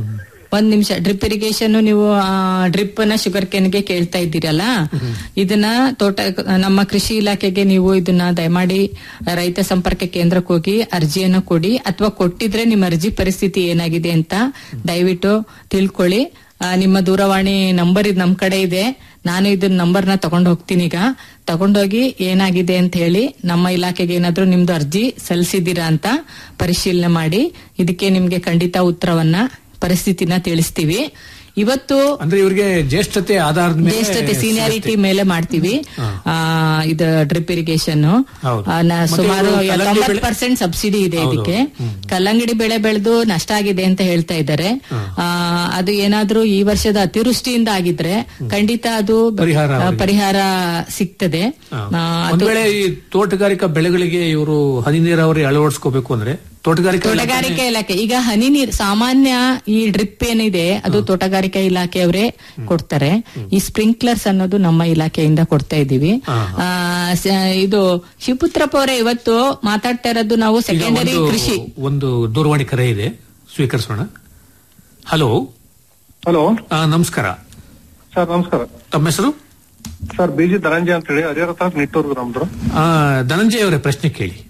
ಒಂದ್ ನಿಮಿಷ ಡ್ರಿಪ್ ಇರಿಗೇಷನ್ ನೀವು ಡ್ರಿಪ್ ನ ಶುಗರ್ ಕೇನ್ಗೆ ಕೇಳ್ತಾ ಇದ್ದೀರಲ್ಲ ಇದನ್ನ ತೋಟ ನಮ್ಮ ಕೃಷಿ ಇಲಾಖೆಗೆ ನೀವು ಇದನ್ನ ದಯಮಾಡಿ ರೈತ ಸಂಪರ್ಕ ಕೇಂದ್ರಕ್ಕೆ ಹೋಗಿ ಅರ್ಜಿಯನ್ನ ಕೊಡಿ ಅಥವಾ ಕೊಟ್ಟಿದ್ರೆ ನಿಮ್ಮ ಅರ್ಜಿ ಪರಿಸ್ಥಿತಿ ಏನಾಗಿದೆ ಅಂತ ದಯವಿಟ್ಟು ತಿಳ್ಕೊಳ್ಳಿ ಆ, ನಿಮ್ಮ ದೂರವಾಣಿ ನಂಬರ್ ಇದು ನಮ್ ಕಡೆ ಇದೆ ನಾನು ಇದನ್ನ ನಂಬರ್ನ ತಗೊಂಡು ಹೋಗ್ತೀನಿ ಈಗ ತಗೊಂಡೋಗಿ ಏನಾಗಿದೆ ಅಂತ ಹೇಳಿ ನಮ್ಮ ಇಲಾಖೆಗೆ ಏನಾದ್ರೂ ನಿಮ್ದು ಅರ್ಜಿ ಸಲ್ಲಿಸಿದ್ದೀರಾ ಅಂತ ಪರಿಶೀಲನೆ ಮಾಡಿ ಇದಕ್ಕೆ ನಿಮ್ಗೆ ಖಂಡಿತ ಉತ್ತರವನ್ನ ಪರಿಸ್ಥಿತಿನ ತಿಳಿಸ್ತೀವಿ ಇವತ್ತು ಅಂದ್ರೆ ಇವ್ರಿಗೆ ಜ್ಯೇಷ್ಠತೆ ಆಧಾರದ ಮೇಲೆ ಜ್ಯೇಷ್ಠತೆ ಸೀನಿಯಾರಿಟಿ ಮೇಲೆ ಮಾಡ್ತೀವಿ ಆ, ಇದು ಡ್ರಿಪ್ ಇರಿಗೇಷನ್ ಹೌದು. ಮತ್ತೆ ಸುಮಾರು ಇವ್ರು ಕಲ್ಲಂಗಡಿ ತೊಂಬತ್ತು ಬೆಳೆ- ಪರ್ಸೆಂಟ್ ಸಬ್ಸಿಡಿ ಇದೆ ಹೌದು. ಇದಕ್ಕೆ ಕಲ್ಲಂಗಡಿ ಬೆಳೆ ಬೆಳೆದು ನಷ್ಟ ಆಗಿದೆ ಅಂತ ಹೇಳ್ತಾ ಇದ್ದಾರೆ ಆ, ಅದು ಏನಾದ್ರೂ ಈ ವರ್ಷದ ಅತಿವೃಷ್ಟಿಯಿಂದ ಆಗಿದ್ರೆ ಖಂಡಿತ ಅದು ಪರಿಹಾರ ಆ, ಅವರಿಗೆ. ಪರಿಹಾರ ಸಿಗ್ತದೆ ಹಾ. ಆ, ಒಂದ್ ಅದು ವೇಳೆ ಈ ತೋಟಗಾರಿಕಾ ಬೆಳೆಗಳಿಗೆ ಇವರು ಹನಿ ನೀರಾವರಿ ಅಳವಡಿಸ್ಕೋಬೇಕು ಅಂದ್ರೆ ತೋಟಗಾರಿಕಾ ತೋಟಗಾರಿಕೆ ಇಲಾಖೆ ಈಗ ಹನಿ ನೀರ್ ಸಾಮಾನ್ಯ ಈ ಡ್ರಿಪ್ ಏನಿದೆ ಅದು ತೋಟಗಾರಿಕಾ ಇಲಾಖೆಯವರೇ ಕೊಡ್ತಾರೆ ಈ ಸ್ಪ್ರಿಂಕ್ಲರ್ಸ್ ಅನ್ನೋದು ನಮ್ಮ ಇಲಾಖೆಯಿಂದ ಕೊಡ್ತಾ ಇದ್ದೀವಿ ಆ, ಸ- ಇದು ಶಿವಪುತ್ರಪ್ಪ ಅವರೇ ಇವತ್ತು ಮಾತಾಡ್ತಾ ಇರೋದು ನಾವು ಈಗ ಸೆಕೆಂಡರಿ ಒಂದು- ಕೃಷಿ ಒಂದು ದೂರವಾಣಿ ಕರೆ ಇದೆ ಸ್ವೀಕರಿಸೋಣ ಹಲೋ ಹಲೋ ಆ, ನಮಸ್ಕಾರ ಸರ್ ನಮಸ್ಕಾರ ತಮ್ಮ ಹೆಸರು ಸರ್ ಬಿಜಿ ಧನಂಜಯ ಅಂತ ಹೇಳಿ ಹರಿಹರ ತಾಲೂಕು ನಿಟ್ಟೂರ್ಗು ನಮ್ದು ಆ, ಧನಂಜಯ ಅವರೇ ಪ್ರಶ್ನೆ ಕೇಳಿ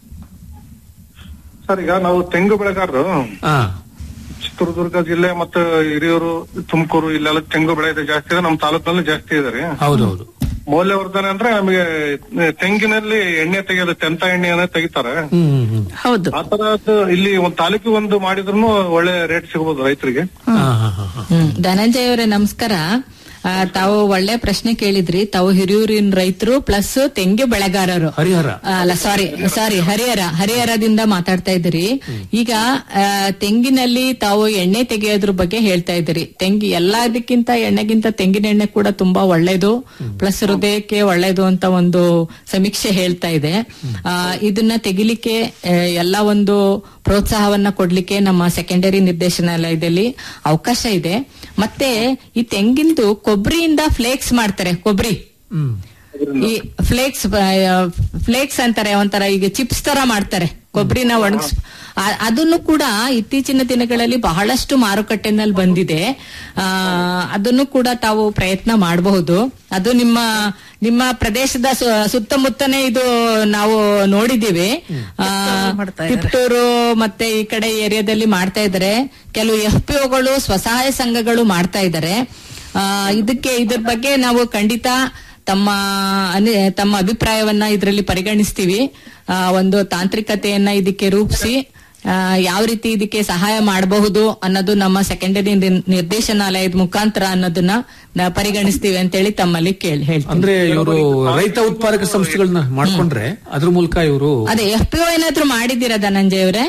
ಸರ್ ಈಗ ನಾವು ತೆಂಗು ಬೆಳೆಗಾರರು ಆ, ಚಿತ್ರದುರ್ಗ ಜಿಲ್ಲೆ ಮತ್ತು ಹಿರಿಯೂರು ತುಮಕೂರು ಇಲ್ಲೆಲ್ಲ ತೆಂಗು ಬೆಳೆ ಇದೆ ಜಾಸ್ತಿ ಇದೆ ನಮ್ಮ ತಾಲೂಕಿನಲ್ಲಿ ಜಾಸ್ತಿ ಇದೆ ರೀ ಹೌದೌದು ಮೌಲ್ಯವರ್ಧನೆ ಅಂದ್ರೆ ನಮಗೆ ತೆಂಗಿನಲ್ಲಿ ಎಣ್ಣೆ ತೆಗೆಯೋದು ತೆಂತ ಎಣ್ಣೆಯನ್ನ ತೆಗಿತಾರೆ ಹ್ಮ್ ಹ್ಮ್, ಹ್ಮ್ ಹೌದು ಆ ತರದ್ದು ಇಲ್ಲಿ ಒಂದ್ ತಾಲೂಕಿಗೆ ಒಂದು ಮಾಡಿದ್ರು ಒಳ್ಳೆ ರೇಟ್ ಸಿಗಬಹುದು ರೈತರಿಗೆ ಹಾ, ಹಾ, ಹಾ, ಹಾ. ಹ್ಮ್ ಧನಂಜಯ ಅವರೇ ನಮಸ್ಕಾರ ಆ, ತಾವು ಒಳ್ಳೆ ಪ್ರಶ್ನೆ ಕೇಳಿದ್ರಿ ತಾವು ಹಿರಿಯೂರಿನ ರೈತರು ಪ್ಲಸ್ ತೆಂಗು ಬೆಳೆಗಾರರು ಹರಿಹರ ಆ, ಅಲ್ಲ ಸಾರಿ ಸಾರಿ ಹರಿಹರ ಹರಿಹರದಿಂದ ಮಾತಾಡ್ತಾ ಇದ್ದೀರಿ ಈಗ ಆ, ತೆಂಗಿನಲ್ಲಿ ತಾವು ಎಣ್ಣೆ ತೆಗೆಯೋದ್ರ ಬಗ್ಗೆ ಹೇಳ್ತಾ ಇದ್ದೀರಿ ತೆಂಗಿ ಎಲ್ಲದಕ್ಕಿಂತ ಎಣ್ಣೆಗಿಂತ ತೆಂಗಿನ ಎಣ್ಣೆ ಕೂಡ ತುಂಬಾ ಒಳ್ಳೇದು ಪ್ಲಸ್ ಹೃದಯಕ್ಕೆ ಒಳ್ಳೇದು ಅಂತ ಒಂದು ಸಮೀಕ್ಷೆ ಹೇಳ್ತಾ ಇದೆ ಆ, ಇದನ್ನ ತೆಗಿಲಿಕ್ಕೆ ಆ, ಎಲ್ಲ ಒಂದು ಪ್ರೋತ್ಸಾಹವನ್ನ ಕೊಡ್ಲಿಕ್ಕೆ ನಮ್ಮ ಸೆಕೆಂಡರಿ ನಿರ್ದೇಶನಾಲಯದಲ್ಲಿ ಅವಕಾಶ ಇದೆ ಮತ್ತೆ ಈ ತೆಂಗಿಂದು ಕೊಬ್ಬರಿಯಿಂದ ಫ್ಲೇಕ್ಸ್ ಮಾಡ್ತಾರೆ ಕೊಬ್ಬರಿ ಹ್ಮ್ ಈ ಫ್ಲೇಕ್ಸ್ ಫ್ಲೇಕ್ಸ್ ಅಂತಾರೆ ಒಂಥರ ಈಗ ಚಿಪ್ಸ್ ತರ ಮಾಡ್ತಾರೆ ಕೊಬ್ಬರಿನ ಒಣಗಿಸ್ ಆ- ಅದನ್ನು ಕೂಡ ಇತ್ತೀಚಿನ ದಿನಗಳಲ್ಲಿ ಬಹಳಷ್ಟು ಮಾರುಕಟ್ಟೆನಲ್ಲಿ ಬಂದಿದೆ ಆ ಅದನ್ನು ಕೂಡ ತಾವು ಪ್ರಯತ್ನ ಮಾಡಬಹುದು ಅದು ನಿಮ್ಮ ನಿಮ್ಮ ಪ್ರದೇಶದ ಸು- ಸುತ್ತಮುತ್ತನೇ ಇದು ನಾವು ನೋಡಿದ್ದೀವಿ ಆ, ಮಾಡ್ತಾ ಇದ್ದಾರೆ. ತಿಪ್ಟೂರು ಮತ್ತೆ ಈ ಕಡೆ ಏರಿಯಾದಲ್ಲಿ ಮಾಡ್ತಾ ಇದ್ದಾರೆ ಕೆಲವು ಎಫ್ ಪಿ ಒಗಳು ಸ್ವಸಹಾಯ ಸಂಘಗಳು ಮಾಡ್ತಾ ಇದ್ದಾರೆ ಆ, ಇದಕ್ಕೆ ಇದ್ರ ಬಗ್ಗೆ ನಾವು ಖಂಡಿತ ತಮ್ಮ ಅನಿ- ತಮ್ಮ ಅಭಿಪ್ರಾಯವನ್ನ ಇದರಲ್ಲಿ ಪರಿಗಣಿಸ್ತೀವಿ ಆ, ಒಂದು ತಾಂತ್ರಿಕತೆಯನ್ನ ಇದಕ್ಕೆ ರೂಪಿಸಿ ಆ, ಯಾವ ರೀತಿ ಇದಕ್ಕೆ ಸಹಾಯ ಮಾಡಬಹುದು ಅನ್ನೋದು ನಮ್ಮ ಸೆಕೆಂಡರಿ ನಿರ್ದೇಶನಾಲಯದ ಮುಖಾಂತರ ಅನ್ನೋದನ್ನ ನಾ ಪರಿಗಣಿಸ್ತೀವಿ ಅಂತೇಳಿ ತಮ್ಮಲ್ಲಿ ಕೇಳಿ ಹೇಳ್ತೀನಿ ಅಂದ್ರೆ ಇವರು ರೈತ ಉತ್ಪಾದಕ ಸಂಸ್ಥೆಗಳನ್ನ ಮಾಡ್ಕೊಂಡ್ರೆ ಅದ್ರ ಮೂಲಕ ಇವರು ಅದೇ ಎಫ್ ಪಿ ಒ ಏನಾದ್ರು ಮಾಡಿದ್ದೀರಾ ಧನಂಜಯ ಅವರೇ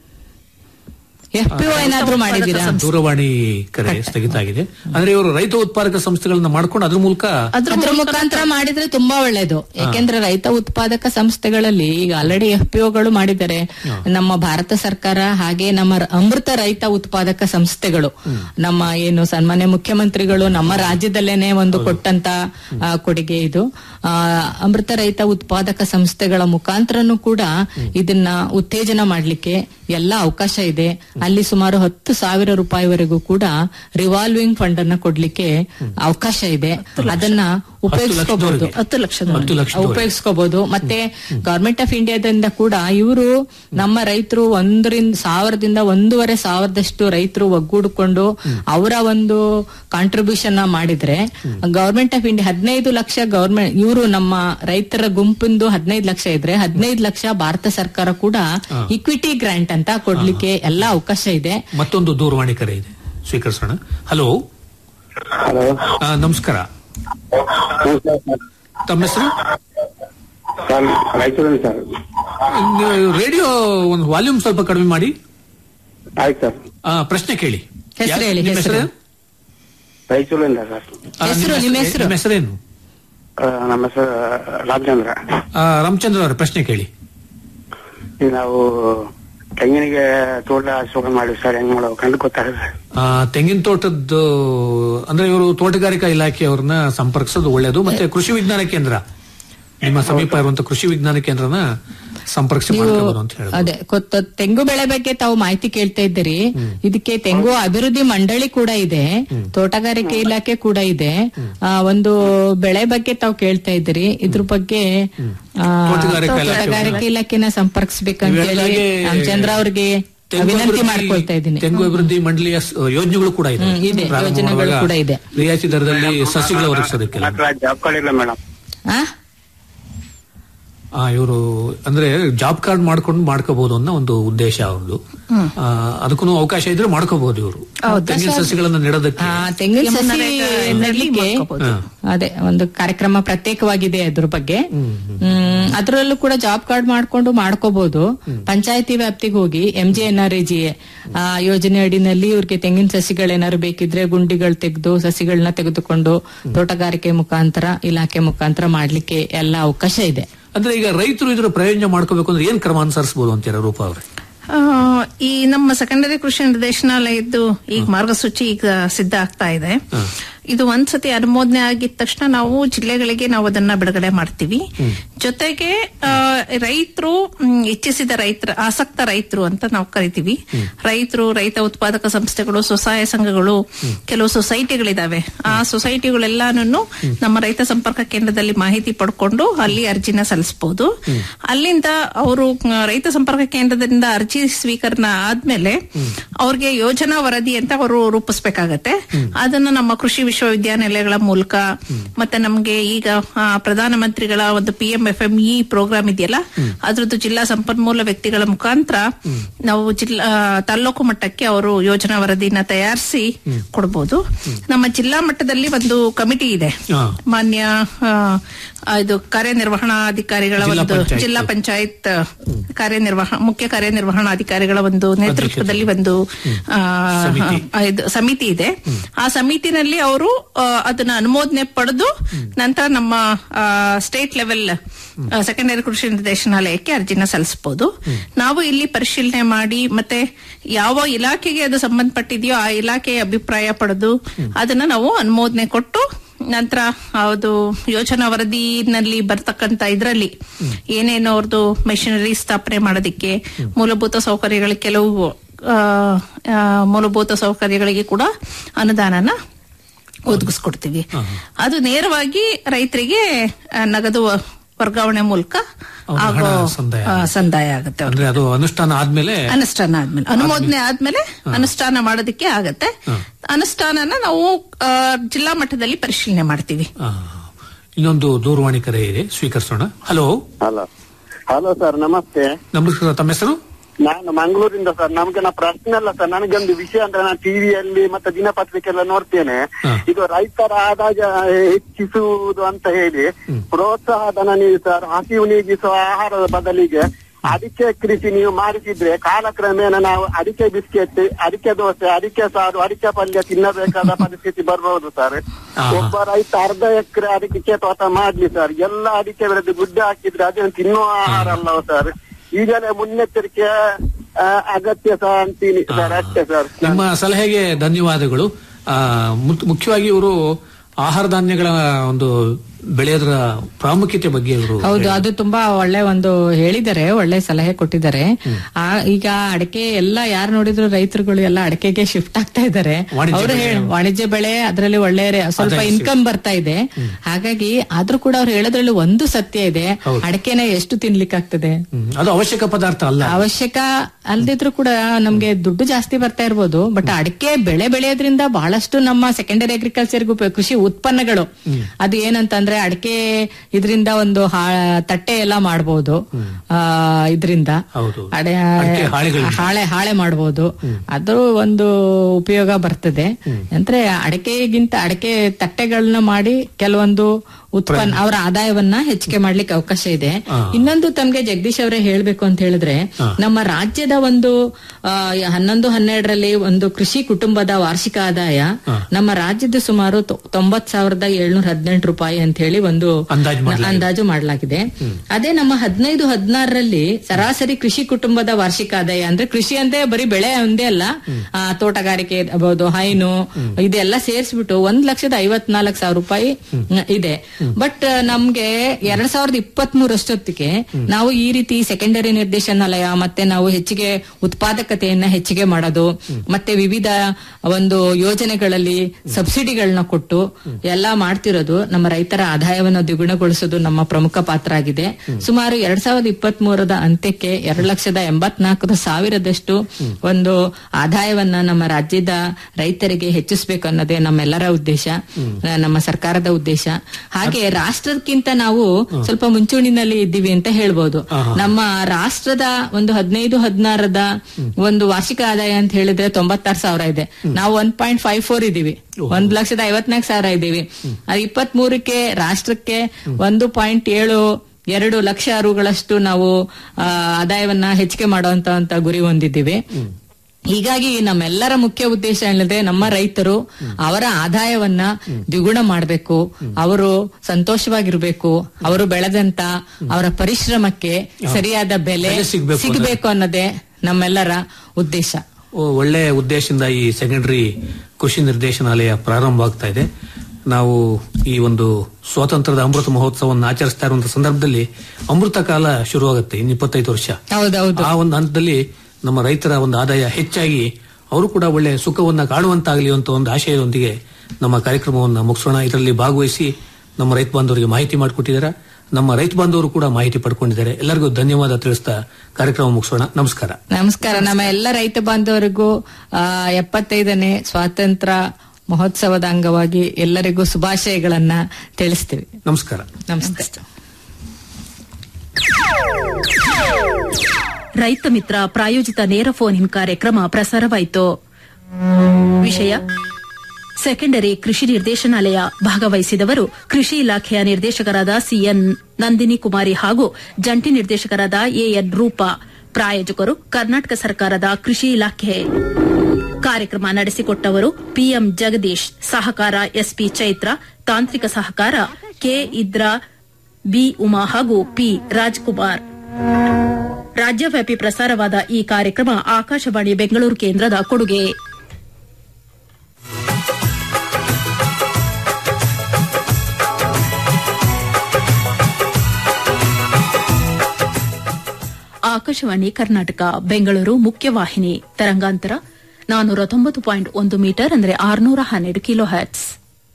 ಎಫ್ ಪಿ ಒ ಏನಾದ್ರು ಮಾಡಿದ್ದೀರಾ ದೂರವಾಣಿ ಕರೆ ಸ್ಥಗಿತ ಆಗಿದೆ ಅಂದ್ರೆ ಇವರು ರೈತ ಉತ್ಪಾದಕ ಸಂಸ್ಥೆಗಳನ್ನ ಮಾಡ್ಕೊಂಡು ಅದ್ರ ಮೂಲಕ ಅದ್ರ ಮುಖಾಂತರ ಮಾಡಿದ್ರೆ ತುಂಬಾ ಒಳ್ಳೇದು ಯಾಕೆಂದ್ರೆ ರೈತ ಉತ್ಪಾದಕ ಸಂಸ್ಥೆಗಳಲ್ಲಿ ಈಗ ಆಲ್ರೆಡಿ ಎಫ್ ಪಿ ಒಗಳು ಮಾಡಿದ್ದಾರೆ ನಮ್ಮ ಭಾರತ ಸರ್ಕಾರ ಹಾಗೆ ನಮ್ಮ ರ- ಅಮೃತ ರೈತ ಉತ್ಪಾದಕ ಸಂಸ್ಥೆಗಳು ನಮ್ಮ ಏನು ಸನ್ಮಾನ್ಯ ಮುಖ್ಯಮಂತ್ರಿಗಳು ನಮ್ಮ ರಾಜ್ಯದಲ್ಲೇನೆ ಒಂದು ಕೊಟ್ಟಂತ ಆ, ಕೊಡುಗೆ ಇದು ಆ, ಅಮೃತ ರೈತ ಉತ್ಪಾದಕ ಸಂಸ್ಥೆಗಳ ಮುಖಾಂತರನು ಕೂಡ ಇದನ್ನ ಉತ್ತೇಜನ ಮಾಡ್ಲಿಕ್ಕೆ ಎಲ್ಲ ಅವಕಾಶ ಇದೆ ಅಲ್ಲಿ ಸುಮಾರು ಹತ್ತು ಸಾವಿರ ರೂಪಾಯಿವರೆಗೂ ಕೂಡ ರಿವಾಲ್ವಿಂಗ್ ಫಂಡ್ ಅನ್ನ ಕೊಡ್ಲಿಕ್ಕೆ ಅವಕಾಶ ಇದೆ ಅದನ್ನ ಉಪಯೋಗಿಸ್ಕೋಬಹುದು ಹತ್ತು ಲಕ್ಷದ ಹತ್ತು ಲಕ್ಷ ಉಪಯೋಗಿಸ್ಕೋಬಹುದು ಮತ್ತೆ ಗವರ್ಮೆಂಟ್ ಆಫ್ ಇಂಡಿಯಾದಿಂದ ಕೂಡ ಇವರು ನಮ್ಮ ರೈತರು ಒಂದರಿಂದ ಸಾವಿರದಿಂದ ಒಂದೂವರೆ ಸಾವಿರದಷ್ಟು ರೈತರು ಒಗ್ಗೂಡಿಕೊಂಡು ಅವರ ಒಂದು ಕಾಂಟ್ರಿಬ್ಯೂಷನ್ ಮಾಡಿದ್ರೆ ಗವರ್ಮೆಂಟ್ ಆಫ್ ಇಂಡಿಯಾ ಹದಿನೈದು ಲಕ್ಷ ಗವರ್ಮೆಂಟ್ ಇವರು ನಮ್ಮ ರೈತರ ಗುಂಪಿಂದು ಹದಿನೈದು ಲಕ್ಷ ಇದ್ರೆ ಹದಿನೈದು ಲಕ್ಷ ಭಾರತ ಸರ್ಕಾರ ಕೂಡ ಇಕ್ವಿಟಿ ಗ್ರಾಂಟ್ ಅಂತ ಕೊಡ್ಲಿಕ್ಕೆ ಎಲ್ಲ ಅವಕಾಶ ಇದೆ ಮತ್ತೊಂದು ದೂರವಾಣಿ ಕರೆ ಇದೆ ಸ್ವೀಕರಿಸೋಣ ಹಲೋ ಹಲೋ ಆ, ನಮಸ್ಕಾರ ತಮ್ಮ ಹೆಸರು ಸರ್ ರಾಯಚೂರಿನ ಸರ್ ನೀವು ರೇಡಿಯೋ ಒಂದು ವಾಲ್ಯೂಮ್ ಸ್ವಲ್ಪ ಕಡಿಮೆ ಮಾಡಿ ಆಯ್ತು ಸರ್ ಆ, ಪ್ರಶ್ನೆ ಕೇಳಿ ಹೆಸರು ಯಾ- ಹೇಳಿ, ನಿಮ್ಮ ಹೆಸರು. ರಾಯಚೂರಿಂದ ಸರ್ ಆ, ಹೆಸರು, ನಿಮ್ಮ ಹೆಸರು? ನಿಮ್ಮ ಹೆಸರೇನು ಆ, ನಮ್ಮ ಹೆಸರು ರಾಮಚಂದ್ರ ಆ, ರಾಮಚಂದ್ರ ಅವರ ಪ್ರಶ್ನೆ ಕೇಳಿ ಈಗ ನಾವು ತೆಂಗಿನಿಗೆ ತೋಟ ಶುರು ಮಾಡಿ ಸರ್ ಹೆಂಗ್ ಮಾಡ್ಬೇಕಂತ ಗೊತ್ತಾಗಲ್ಲ ಆ, ತೆಂಗಿನ ತೋಟದ್ದು ಅಂದ್ರೆ ಇವರು ತೋಟಗಾರಿಕಾ ಇಲಾಖೆಯವ್ರನ್ನ ಸಂಪರ್ಕಿಸೋದು ಒಳ್ಳೆಯದು ಮತ್ತೆ ಕೃಷಿ ವಿಜ್ಞಾನ ಕೇಂದ್ರ ನಿಮ್ಮ ಸಮೀಪ ಇರುವಂತ ಕೃಷಿ ವಿಜ್ಞಾನ ಕೇಂದ್ರನ ಸಂಪರ್ಕಿಸಿ ಮಾಡ್ಕೋಬಹುದು ಅಂತ ಹೇಳಿ ಅದೇ ಗೊತ್ತ ತೆಂಗು ಬೆಳೆ ಬಗ್ಗೆ ತಾವು ಮಾಹಿತಿ ಕೇಳ್ತಾ ಇದ್ದೀರಿ ಇದಕ್ಕೆ ತೆಂಗು ಅಭಿವೃದ್ಧಿ ಮಂಡಳಿ ಕೂಡ ಇದೆ ತೋಟಗಾರಿಕೆ ಇಲಾಖೆ ಕೂಡ ಇದೆ ಆ, ಒಂದು ಬೆಳೆ ಬಗ್ಗೆ ತಾವು ಕೇಳ್ತಾ ಇದ್ದೀರಿ ಇದ್ರ ಬಗ್ಗೆ ಆ, ತೋಟಗಾರಿಕಾ ಇಲಾಖೆ ತೋಟಗಾರಿಕೆ ಇಲಾಖೆನ ಸಂಪರ್ಕಿಸ್ಬೇಕಂತ ಹೇಳಿ ಇವೆರಡಾಗೆ ರಾಮಚಂದ್ರ ಅವ್ರಿಗೆ ತೆಂಗು ವಿನಂತಿ ಅಭಿವೃದ್ಧಿ- ಮಾಡ್ಕೊಳ್ತಾ ಇದ್ದೀನಿ ತೆಂಗು ಅಭಿವೃದ್ಧಿ ಮಂಡಳಿಯ ಸ- ಯೋಜನೆಗಳು ಕೂಡ ಇದೆ ಹ್ಮ್, ಇದೆ. ಪ್ರಾರಂಭ ಯೋಜನೆಗಳು ಮಾಡುವಾಗ ಕೂಡ ಇದೆ. ರಿಯಾಯಿತಿ ದರದಲ್ಲಿ ಸಸಿಗಳು ಒದಗಿಸೋದಕ್ಕೆಲ್ಲ ಜಾಬ್ ಕಾರ್ಡ್ ಇಲ್ಲ ಮೇಡಮ್ ಆ ಆ ಇವರು ಅಂದ್ರೆ ಜಾಬ್ ಕಾರ್ಡ್ ಮಾಡ್ಕೊಂಡು ಮಾಡ್ಕೋಬಹುದು ಅನ್ನೋ ಒಂದು ಉದ್ದೇಶ ಅವ್ರದ್ದು ಅದಕ್ಕೂ ಅವಕಾಶ ಇದ್ರೆ ಮಾಡ್ಕೋಬಹುದು ಇವರು ತೆಂಗಿನ ಸಸಿಗಳನ್ನ ನೆಡೋದಕ್ಕೆ ಆ, ತೆಂಗಿನ ಸಸಿ ಯಮುನಾ ನೆಡ್ಲಿಕ್ಕೆ ಮಾಡ್ಕೋಬಹುದು. ಅದೇ ಒಂದು ಕಾರ್ಯಕ್ರಮ ಪ್ರತ್ಯೇಕವಾಗಿದೆ ಅದ್ರ ಬಗ್ಗೆ ಹ್ಮ್ ಅದರಲ್ಲೂ ಕೂಡ ಜಾಬ್ ಕಾರ್ಡ್ ಮಾಡ್ಕೊಂಡು ಮಾಡ್ಕೋಬಹುದು ಪಂಚಾಯತಿ ವ್ಯಾಪ್ತಿಗೆ ಹೋಗಿ M J N R A G ಆ ಯೋಜನೆ ಅಡಿನಲ್ಲಿ ಇವ್ರಿಗೆ ತೆಂಗಿನ ಸಸಿಗಳೇನಾದ್ರು ಬೇಕಿದ್ರೆ ಗುಂಡಿಗಳು ತೆಗೆದು ಸಸಿಗಳನ್ನ ತೆಗೆದುಕೊಂಡು ತೋಟಗಾರಿಕೆ ಮುಖಾಂತರ ಇಲಾಖೆ ಮುಖಾಂತರ ಮಾಡ್ಲಿಕ್ಕೆ ಎಲ್ಲ ಅವಕಾಶ ಇದೆ ಅಂದ್ರೆ ಈಗ ರೈತರು ಇದರ ಪ್ರಯೋಜನ ಮಾಡ್ಕೋಬೇಕು ಅಂದ್ರೆ ಏನ್ ಕ್ರಮ ಅನುಸರಿಸಬಹುದು ಅಂತೀರಾ ರೂಪ ಅವ್ರೆ ಆ, ಈ ನಮ್ಮ ಸೆಕೆಂಡರಿ ಕೃಷಿ ನಿರ್ದೇಶನಾಲಯದ್ದು ಈಗ ಮಾರ್ಗಸೂಚಿ ಈಗ ಸಿದ್ಧ ಆಗ್ತಾ ಇದೆ ಇದು ಒಂದ್ಸತಿ ಅನುಮೋದನೆ ಆಗಿದ ತಕ್ಷಣ ನಾವು ಜಿಲ್ಲೆಗಳಿಗೆ ನಾವು ಅದನ್ನ ಬಿಡುಗಡೆ ಮಾಡ್ತೀವಿ ಜೊತೆಗೆ ರೈತರು ಇಚ್ಛಿಸಿದ ರೈತರ ಆಸಕ್ತ ರೈತರು ಅಂತ ನಾವು ಕರಿತೀವಿ ರೈತರು ರೈತ ಉತ್ಪಾದಕ ಸಂಸ್ಥೆಗಳು ಸ್ವಸಹಾಯ ಸಂಘಗಳು ಕೆಲವು ಸೊಸೈಟಿಗಳಿದಾವೆ ಆ ಸೊಸೈಟಿಗಳೆಲ್ಲಾನು ನಮ್ಮ ರೈತ ಸಂಪರ್ಕ ಕೇಂದ್ರದಲ್ಲಿ ಮಾಹಿತಿ ಪಡ್ಕೊಂಡು ಅಲ್ಲಿ ಅರ್ಜಿನ ಸಲ್ಲಿಸಬಹುದು ಅಲ್ಲಿಂದ ಅವರು ರೈತ ಸಂಪರ್ಕ ಕೇಂದ್ರದಿಂದ ಅರ್ಜಿ ಸ್ವೀಕರಣ ಆದ್ಮೇಲೆ ಅವ್ರಿಗೆ ಯೋಜನಾ ವರದಿ ಅಂತ ಅವರು ರೂಪಿಸ್ಬೇಕಾಗತ್ತೆ ಅದನ್ನ ನಮ್ಮ ಕೃಷಿ ವಿಶ್ವವಿದ್ಯಾನಿಲಯಗಳ ಮೂಲಕ ಮತ್ತೆ ನಮ್ಗೆ ಈಗ ಆ, ಪ್ರಧಾನಮಂತ್ರಿಗಳ ಒಂದು P M F M E programme ಇದೆಯಲ್ಲ ಅದ್ರದ್ದು ಜಿಲ್ಲಾ ಸಂಪನ್ಮೂಲ ವ್ಯಕ್ತಿಗಳ ಮುಖಾಂತರ ನಾವು ಜಿಲ್ಲಾ ತಾಲ್ಲೂಕು ಮಟ್ಟಕ್ಕೆ ಅವರು ಯೋಜನಾ ವರದಿನ ತಯಾರಿಸಿ ಕೊಡಬಹುದು ನಮ್ಮ ಜಿಲ್ಲಾ ಮಟ್ಟದಲ್ಲಿ ಒಂದು ಕಮಿಟಿ ಇದೆ ಹಾ. ಮಾನ್ಯ ಆ, ಆ, ಇದು ಕಾರ್ಯನಿರ್ವಹಣಾಧಿಕಾರಿಗಳ ಜಿಲ್ಲಾ ಒಂದು ಪಂಚಾಯತ್. ಜಿಲ್ಲಾ ಪಂಚಾಯತ್ ಕಾರ್ಯನಿರ್ವಹ ಮುಖ್ಯ ಕಾರ್ಯನಿರ್ವಹಣಾಧಿಕಾರಿಗಳ ಒಂದು ನೇತೃತ್ವದಲ್ಲಿ ಒಂದು ಆ, ಸಮಿತಿ. ಆ, ಇದು ಸಮಿತಿ ಇದೆ ಆ ಸಮಿತಿನಲ್ಲಿ ಅವರು ಆ, ಅದನ್ನ ಅನುಮೋದನೆ ಪಡೆದು ನಂತರ ನಮ್ಮ ಸ್ಟೇಟ್ ಲೆವೆಲ್ ಸೆಕೆಂಡರಿ ಕೃಷಿ ನಿರ್ದೇಶನಾಲಯಕ್ಕೆ ಅರ್ಜಿನ ಸಲ್ಲಿಸಬಹುದು ನಾವು ಇಲ್ಲಿ ಪರಿಶೀಲನೆ ಮಾಡಿ ಮತ್ತೆ ಯಾವ ಇಲಾಖೆಗೆ ಅದು ಸಂಬಂಧಪಟ್ಟಿದೆಯೋ ಆ ಇಲಾಖೆಯ ಅಭಿಪ್ರಾಯ ಪಡೆದು ಅದನ್ನ ನಾವು ಅನುಮೋದನೆ ಕೊಟ್ಟು ನಂತರ ಅದು ಯೋಜನಾ ವರದಿನಲ್ಲಿ ಬರ್ತಕ್ಕಂತ ಇದರಲ್ಲಿ ಏನೇನು ಅವ್ರದ್ದು ಮೆಷಿನರಿ ಸ್ಥಾಪನೆ ಮಾಡೋದಿಕ್ಕೆ ಮೂಲಭೂತ ಸೌಕರ್ಯಗಳಿಗೆ ಕೆಲವು ಆ, ಆ, ಮೂಲಭೂತ ಸೌಕರ್ಯಗಳಿಗೆ ಕೂಡ ಅನುದಾನನ ಒದಗಿಸ್ಕೊಡ್ತೀವಿ ಅದು ನೇರವಾಗಿ ರೈತರಿಗೆ ಆ, ನಗದು ವ- ವರ್ಗಾವಣೆ ಮೂಲಕ ಅವ್ರ ಆಗೋ ಹಣ ಸಂದಾಯ. ಆ, ಸಂದಾಯ ಆಗುತ್ತೆ ಅವ್ರಿಗೆ. ಅಂದ್ರೆ ಅದು ಅನುಷ್ಠಾನ ಆದ್ಮೇಲೆ ಅನುಷ್ಠಾನ ಆದ್ಮೇಲೆ ಅನುಮೋದನೆ ಆದ್ಮೇಲೆ ಅನುಷ್ಠಾನ ಮಾಡೋದಕ್ಕೆ ಆಗತ್ತೆ ಅನುಷ್ಠಾನನ ನಾವು ಆ, ಜಿಲ್ಲಾ ಮಟ್ಟದಲ್ಲಿ ಪರಿಶೀಲನೆ ಮಾಡ್ತೀವಿ ಆ, ಇನ್ನೊಂದು ದೂರವಾಣಿ ಕರೆ ಇದೆ ಸ್ವೀಕರಿಸೋಣ ಹಲೋ ಹಲೋ ಹಲೋ ಸರ್ ನಮಸ್ತೆ ನಮಸ್ಕಾರ ತಮ್ಮ ಹೆಸರು ನಾನು ಮಂಗಳೂರಿಂದ ಸರ್ ನಮ್ಗೆ ನಾ ಪ್ರಶ್ನೆ ಅಲ್ಲ ಸರ್ ನನಗೊಂದು ವಿಷಯ ಅಂದ್ರೆ ನಾನು ಟಿವಿಯಲ್ಲಿ ಮತ್ತೆ ದಿನಪತ್ರಿಕೆ ಎಲ್ಲ ನೋಡ್ತೇನೆ ಹಾ. ಇದು ರೈತರ ಆದಾಯ ಹೆಚ್ಚಿಸುವುದು ಅಂತ ಹೇಳಿ ಪ್ರೋತ್ಸಾಹ ಧನ ನೀಡಿ ಸರ್ ಹಸಿವು ನೀಗಿಸುವ ಆಹಾರದ ಬದಲಿಗೆ ಅಡಿಕೆ ಕೃಷಿ ನೀವು ಮಾಡಿಸಿದ್ರೆ ಕಾಲಕ್ರಮೇಣ ನಾವು ಅಡಿಕೆ ಬಿಸ್ಕೆಟ್ ಅಡಿಕೆ ದೋಸೆ ಅಡಿಕೆ ಸಾರು ಅಡಿಕೆ ಪಲ್ಯ ತಿನ್ನಬೇಕಾದ ಪರಿಸ್ಥಿತಿ ಬರ್ಬಹುದು ಸರ್ ಹಾ. ಒಬ್ಬ ರೈತ ಅರ್ಧ ಎಕರೆ ಅಡಿಕೆ ತೋಟ ಮಾಡ್ಲಿ ಸರ್ ಎಲ್ಲ ಅಡಿಕೆ ಬೆಳೆದು ಗುಡ್ಡ ಹಾಕಿದ್ರೆ ಅದನ್ನು ತಿನ್ನುವ ಆಹಾರ ಅಲ್ಲವ ಸರ್ ಈಗಲೇ ಮುನ್ನೆಚ್ಚರಿಕೆ ಆ, ಅಗತ್ಯ ಸಹ ಅಂತೀನಿ ಸರ್ ಅಷ್ಟೇ ಸರ್ ನಿಮ್ಮ ಸಲಹೆಗೆ ಧನ್ಯವಾದಗಳು ಆ, ಮುಖ್ಯ- ಮುಖ್ಯವಾಗಿ ಇವರು ಆಹಾರ ಧಾನ್ಯಗಳ ಒಂದು ಬೆಳೆಯೋದ್ರ ಪ್ರಾಮುಖ್ಯತೆ ಬಗ್ಗೆ ಇವರು ಹೌದು ಅದು ತುಂಬಾ ಒಳ್ಳೆ ಒಂದು ಹೇಳಿದ್ದಾರೆ ಒಳ್ಳೆ ಸಲಹೆ ಕೊಟ್ಟಿದ್ದಾರೆ ಆ ಈಗ ಅಡಕೆ ಎಲ್ಲ ಯಾರು ನೋಡಿದ್ರು ರೈತರುಗಳು ಎಲ್ಲ ಅಡಕೆಗೆ ಶಿಫ್ಟ್ ಆಗ್ತಾ ಇದ್ದಾರೆ ವಾಣಿಜ್ಯ ಅವರು ಬೆಳೆ. ವಾಣಿಜ್ಯ ಬೆಳೆ ಅದರಲ್ಲಿ ಒಳ್ಳೆ ರೇ- ಸ್ವಲ್ಪ ಆದಾಯ ಇನ್ಕಮ್ ಬರ್ತಾ ಇದೆ ಹಾಗಾಗಿ ಆದ್ರೂ ಕೂಡ ಅವ್ರು ಹೇಳೋದ್ರಲ್ಲಿ ಒಂದು ಸತ್ಯ ಇದೆ ಹೌದು. ಅಡಕೆನ ಎಷ್ಟು ತಿನ್ಲಿಕ್ಕಾಗ್ತದೆ ಹ್ಮ್. ಅದು ಅವಶ್ಯಕ ಪದಾರ್ಥ ಅಲ್ಲ ಅವಶ್ಯಕ ಅಲ್ದಿದ್ರು ಕೂಡ ನಮ್ಗೆ ದುಡ್ಡು ಜಾಸ್ತಿ ಬರ್ತಾ ಇರ್ಬೋದು ಬಟ್ ಅಡಿಕೆ ಬೆಳೆ ಬೆಳೆಯೋದ್ರಿಂದ ಬಹಳಷ್ಟು ನಮ್ಮ ಸೆಕೆಂಡರಿ ಅಗ್ರಿಕಲ್ಚರ್ ಕೃಷಿ ಉತ್ಪನ್ನಗಳು ಅದು ಏನಂತಂದ್ರೆ ಅಡಿಕೆ ಇದರಿಂದ ಒಂದು ಹಾ- ತಟ್ಟೆ ಎಲ್ಲ ಮಾಡಬಹುದು ಇದರಿಂದ ಹೌದು. ಅಡೆ ಅಡಿಕೆ ಹಾಳೆಗಳಿಂದ. ಹಾಳೆ ಹಾಳೆ ಮಾಡಬಹುದು ಅದು ಒಂದು ಉಪಯೋಗ ಬರ್ತದೆ ಅಂದ್ರೆ ಅಡಕೆಗಿಂತ ಅಡಕೆ ತಟ್ಟೆಗಳನ್ನ ಮಾಡಿ ಕೆಲವೊಂದು ಉತ್ಪನ್ನ ಅವರ ಆದಾಯವನ್ನ ಹೆಚ್ಚಿಗೆ ಮಾಡ್ಲಿಕ್ಕೆ ಅವಕಾಶ ಇದೆ ಹಾ. ಇನ್ನೊಂದು ತಮ್ಗೆ ಜಗದೀಶ್ ಅವರೇ ಹೇಳ್ಬೇಕು ಅಂತ ಹೇಳಿದ್ರೆ ನಮ್ಮ ರಾಜ್ಯದ ಒಂದು ಆ, ಹನ್ನೊಂದು ಹನ್ನೆರಡರಲ್ಲಿ ಒಂದು ಕೃಷಿ ಕುಟುಂಬದ ವಾರ್ಷಿಕ ಆದಾಯ ನಮ್ಮ ರಾಜ್ಯದ ಸುಮಾರು ತೊ- ತೊಂಬತ್ ಸಾವಿರದ ಏಳ್ನೂರ ಹದಿನೆಂಟು ರೂಪಾಯಿ ಅಂತ ಹೇಳಿ ಒಂದು ಅಂದಾಜು ಮಾಡಲಾಗಿದೆ. ಅಂದಾಜು ಮಾಡಲಾಗಿದೆ ಅದೇ ನಮ್ಮ ಹದಿನೈದು ಹದಿನಾರರಲ್ಲಿ ಸರಾಸರಿ ಕೃಷಿ ಕುಟುಂಬದ ವಾರ್ಷಿಕ ಆದಾಯ ಅಂದ್ರೆ ಕೃಷಿ ಅಂದ್ರೆ ಬರೀ ಬೆಳೆ ಒಂದೇ ಅಲ್ಲ ಆ, ತೋಟಗಾರಿಕೆ ಇರಬಹುದು ಹೈನು ಇದೆಲ್ಲ ಸೇರಿಸ್ಬಿಟ್ಟು ಒಂದ್ ಲಕ್ಷದ ಐವತ್ನಾಲ್ಕು ಸಾವಿರ ರೂಪಾಯಿ ಮ್, ಇದೆ ಬಟ್ ನಮ್ಗೆ ಎರಡ್ ಸಾವಿರದ ಇಪ್ಪತ್ತ್ ಮೂರಷ್ಟೊತ್ತಿಗೆ ನಾವು ಈ ರೀತಿ ಸೆಕೆಂಡರಿ ನಿರ್ದೇಶನಾಲಯ ಮತ್ತೆ ನಾವು ಹೆಚ್ಚಿಗೆ ಉತ್ಪಾದಕತೆಯನ್ನ ಹೆಚ್ಚಿಗೆ ಮಾಡೋದು ಮತ್ತೆ ವಿವಿಧ ಒಂದು ಯೋಜನೆಗಳಲ್ಲಿ ಸಬ್ಸಿಡಿಗಳನ್ನ ಕೊಟ್ಟು ಎಲ್ಲ ಮಾಡ್ತಿರೋದು ನಮ್ಮ ರೈತರ ಆದಾಯವನ್ನು ದ್ವಿಗುಣಗೊಳಿಸೋದು ನಮ್ಮ ಪ್ರಮುಖ ಪಾತ್ರ ಆಗಿದೆ ಸುಮಾರು ಎರಡ್ ಸಾವಿರದ ಇಪ್ಪತ್ತ್ ಮೂರದ ಅಂತ್ಯಕ್ಕೆ ಎರಡು ಲಕ್ಷದ ಎಂಬತ್ನಾಲ್ಕು ಸಾವಿರದಷ್ಟು ಒಂದು ಆದಾಯವನ್ನ ನಮ್ಮ ರಾಜ್ಯದ ರೈತರಿಗೆ ಹೆಚ್ಚಿಸಬೇಕು ಅನ್ನೋದೇ ನಮ್ಮೆಲ್ಲರ ಉದ್ದೇಶ ಆ, ನಮ್ಮ ಸರ್ಕಾರದ ಉದ್ದೇಶ ಹಾಗೆ ರಾಷ್ಟ್ರಕ್ಕಿಂತ ನಾವು ಸ್ವಲ್ಪ ಮುಂಚೂಣಿನಲ್ಲಿ ಇದ್ದೀವಿ ಅಂತ ಹೇಳ್ಬೋದು ನಮ್ಮ ರಾಷ್ಟ್ರದ ಒಂದು ಹದಿನೈದು ಹದಿನಾರದ ಒಂದು ವಾರ್ಷಿಕ ಆದಾಯ ಅಂತ ಹೇಳಿದ್ರೆ ತೊಂಬತ್ತಾರು ಸಾವಿರ ಇದೆ ನಾವು ಒನ್ ಪಾಯಿಂಟ್ ಫೈವ್ ಫೋರ್ ಇದೀವಿ ಒಂದ್ ಲಕ್ಷದ ಐವತ್ನಾಲ್ಕು ಸಾವಿರ ಇದ್ದೀವಿ ಅದು ಇಪ್ಪತ್ತ್ ಮೂರಕ್ಕೆ ರಾಷ್ಟ್ರಕ್ಕೆ ಒಂದು ಪಾಯಿಂಟ್ ಏಳು ಎರಡು ಲಕ್ಷ ರುಗಳಷ್ಟು ನಾವು ಆ, ಆದಾಯವನ್ನ ಹೆಚ್ಚಿಗೆ ಮಾಡುವಂತ ಅಂತ ಗುರಿ ಹೊಂದಿದ್ದೀವಿ ಹೀಗಾಗಿ ನಮ್ಮೆಲ್ಲರ ಮುಖ್ಯ ಉದ್ದೇಶ ಏನಿದೆ ನಮ್ಮ ರೈತರು ಅವರ ಆದಾಯವನ್ನ ದ್ವಿಗುಣ ಮಾಡಬೇಕು ಅವರು ಸಂತೋಷವಾಗಿರ್ಬೇಕು ಅವರು ಬೆಳೆದಂತ ಅವರ ಪರಿಶ್ರಮಕ್ಕೆ ಸರಿಯಾದ ಬೆಲೆ ಬೆಲೆ ಸಿಗ್ಬೇಕು ಸಿಗಬೇಕು ಅನ್ನೋದೇ ನಮ್ಮೆಲ್ಲರ ಉದ್ದೇಶ ಒಳ್ಳೆ ಉದ್ದೇಶದಿಂದ ಈ ಸೆಕೆಂಡರಿ ಕೃಷಿ ನಿರ್ದೇಶನಾಲಯ ಪ್ರಾರಂಭ ಆಗ್ತಾ ಇದೆ ನಾವು ಈ ಒಂದು ಸ್ವಾತಂತ್ರ್ಯದ ಅಮೃತ ಮಹೋತ್ಸವವನ್ನು ಆಚರಿಸ್ತಾ ಇರುವಂತಹ ಸಂದರ್ಭದಲ್ಲಿ ಅಮೃತ ಕಾಲ ಶುರುವಾಗುತ್ತೆ ಇನ್ನು ಇಪ್ಪತ್ತೈದು ವರ್ಷ ಹೌದೌದು ಆ ಒಂದು ಹಂತದಲ್ಲಿ ನಮ್ಮ ರೈತರ ಒಂದು ಆದಾಯ ಹೆಚ್ಚಾಗಿ ಅವರು ಕೂಡ ಒಳ್ಳೆ ಸುಖವನ್ನ ಕಾಣುವಂತಾಗಲಿ ಅಂತ ಒಂದು ಆಶಯದೊಂದಿಗೆ ನಮ್ಮ ಕಾರ್ಯಕ್ರಮವನ್ನು ಮುಗಿಸೋಣ ಇದರಲ್ಲಿ ಭಾಗವಹಿಸಿ ನಮ್ಮ ರೈತ ಬಾಂಧವರಿಗೆ ಮಾಹಿತಿ ಮಾಡಿಕೊಟ್ಟಿದ್ದಾರೆ ನಮ್ಮ ರೈತ ಬಾಂಧವರು ಕೂಡ ಮಾಹಿತಿ ಪಡ್ಕೊಂಡಿದ್ದಾರೆ ಎಲ್ಲರಿಗೂ ಧನ್ಯವಾದ ತಿಳಿಸ್ತಾ ಕಾರ್ಯಕ್ರಮ ಮುಗಿಸೋಣ ನಮಸ್ಕಾರ ನಮಸ್ಕಾರ ನಮ್ಮ ಎಲ್ಲ ರೈತ ಬಾಂಧವರಿಗೂ ಆ, ಎಪ್ಪತ್ತೈದನೇ ಸ್ವಾತಂತ್ರ್ಯ ಮಹೋತ್ಸವದ ಅಂಗವಾಗಿ ಎಲ್ಲರಿಗೂ ಶುಭಾಶಯಗಳನ್ನ ತಿಳಿಸ್ತೀವಿ ನಮಸ್ಕಾರ ನಮಸ್ತೆ ರೈತ ಮಿತ್ರ ಪ್ರಾಯೋಜಿತ ನೇರ ಫೋನ್ ಇನ್ ಕಾರ್ಯಕ್ರಮ ಪ್ರಸಾರವಾಯಿತು ವಿಷಯ ಸೆಕೆಂಡರಿ ಕೃಷಿ ನಿರ್ದೇಶನಾಲಯ ಭಾಗವಹಿಸಿದವರು ಕೃಷಿ ಇಲಾಖೆಯ ನಿರ್ದೇಶಕರಾದ ಸಿಎನ್ ನಂದಿನಿ ಕುಮಾರಿ ಹಾಗೂ ಜಂಟಿ ನಿರ್ದೇಶಕರಾದ ಎಎನ್ ರೂಪಾ ಪ್ರಾಯೋಜಕರು ಕರ್ನಾಟಕ ಸರ್ಕಾರದ ಕೃಷಿ ಇಲಾಖೆ ಕಾರ್ಯಕ್ರಮ ನಡೆಸಿಕೊಟ್ಟವರು ಪಿಎಂ ಜಗದೀಶ್ ಸಹಕಾರ ಎಸ್ಪಿ ಚೈತ್ರ ತಾಂತ್ರಿಕ ಸಹಕಾರ ಕೆ ಇದ್ರಾ ಬಿ ಉಮಾ ಹಾಗೂ ಪಿ ರಾಜ್ಕುಮಾರ್ ರಾಜ್ಯವ್ಯಾಪಿ ಪ್ರಸಾರವಾದ ಈ ಕಾರ್ಯಕ್ರಮ ಆಕಾಶವಾಣಿ ಬೆಂಗಳೂರು ಕೇಂದ್ರದ ಕೊಡುಗೆ ಆಕಾಶವಾಣಿ ಕರ್ನಾಟಕ ಬೆಂಗಳೂರು ಮುಖ್ಯವಾಹಿನಿ ತರಂಗಾಂತರ ನಾನೂರ ತೊಂಬತ್ತು ಪಾಯಿಂಟ್ ಒಂದು ಮೀಟರ್ ಅಂದರೆ ಆರುನೂರ ಹನ್ನೆರಡು ಕಿಲೋ ಹ್ಯಾಟ್ಸ್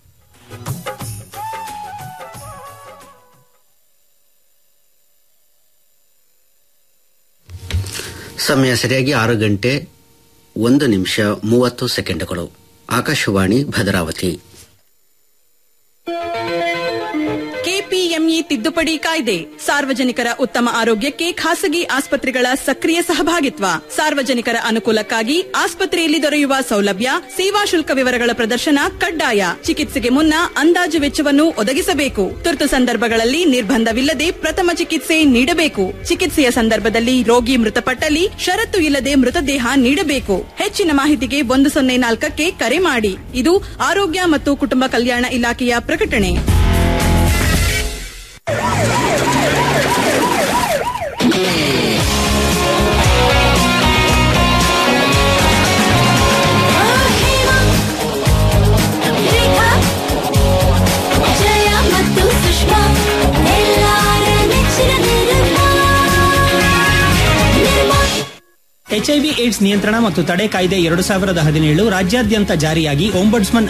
ಸಮಯ ಸರಿಯಾಗಿ ಆರು ಗಂಟೆ ಒಂದು ನಿಮಿಷ ಮೂವತ್ತು ಸೆಕೆಂಡ್ಗಳು ಆಕಾಶವಾಣಿ ಭದ್ರಾವತಿ ಕೆಪಿಎಂಇ ತಿದ್ದುಪಡಿ ಕಾಯ್ದೆ ಸಾರ್ವಜನಿಕರ ಉತ್ತಮ ಆರೋಗ್ಯಕ್ಕೆ ಖಾಸಗಿ ಆಸ್ಪತ್ರೆಗಳ ಸಕ್ರಿಯ ಸಹಭಾಗಿತ್ವ ಸಾರ್ವಜನಿಕರ ಅನುಕೂಲಕ್ಕಾಗಿ ಆಸ್ಪತ್ರೆಯಲ್ಲಿ ದೊರೆಯುವ ಸೌಲಭ್ಯ ಸೇವಾ ಶುಲ್ಕ ವಿವರಗಳ ಪ್ರದರ್ಶನ ಕಡ್ಡಾಯ ಚಿಕಿತ್ಸೆಗೆ ಮುನ್ನ ಅಂದಾಜು ವೆಚ್ಚವನ್ನು ಒದಗಿಸಬೇಕು ತುರ್ತು ಸಂದರ್ಭಗಳಲ್ಲಿ ನಿರ್ಬಂಧವಿಲ್ಲದೆ ಪ್ರಥಮ ಚಿಕಿತ್ಸೆ ನೀಡಬೇಕು ಚಿಕಿತ್ಸೆಯ ಸಂದರ್ಭದಲ್ಲಿ ರೋಗಿ ಮೃತಪಟ್ಟಲ್ಲಿ ಷರತ್ತು ಇಲ್ಲದೆ ಮೃತದೇಹ ನೀಡಬೇಕು ಹೆಚ್ಚಿನ ಮಾಹಿತಿಗೆ ಒಂದು ಸೊನ್ನೆ ನಾಲ್ಕಕ್ಕೆ ಕರೆ ಮಾಡಿ ಇದು ಆರೋಗ್ಯ ಮತ್ತು ಕುಟುಂಬ ಕಲ್ಯಾಣ ಇಲಾಖೆಯ ಪ್ರಕಟಣೆ ಜಯ ಮತ್ತು ಸುಷ್ಮಾ ಎಲ್ಲಾರ ನೆಚ್ಚಿನ ನಿರ್ಮಾ ನಿರ್ಮಾ ಎಚ್ಐವಿ ಏಡ್ಸ್ ನಿಯಂತ್ರಣ ಮತ್ತು ತಡೆ ಕಾಯ್ದೆ ಎರಡು ಸಾವಿರದ ಹದಿನೇಳು ರಾಜ್ಯಾದ್ಯಂತ ಜಾರಿಯಾಗಿ ಒಂಬಡ್ಸ್ಮನ್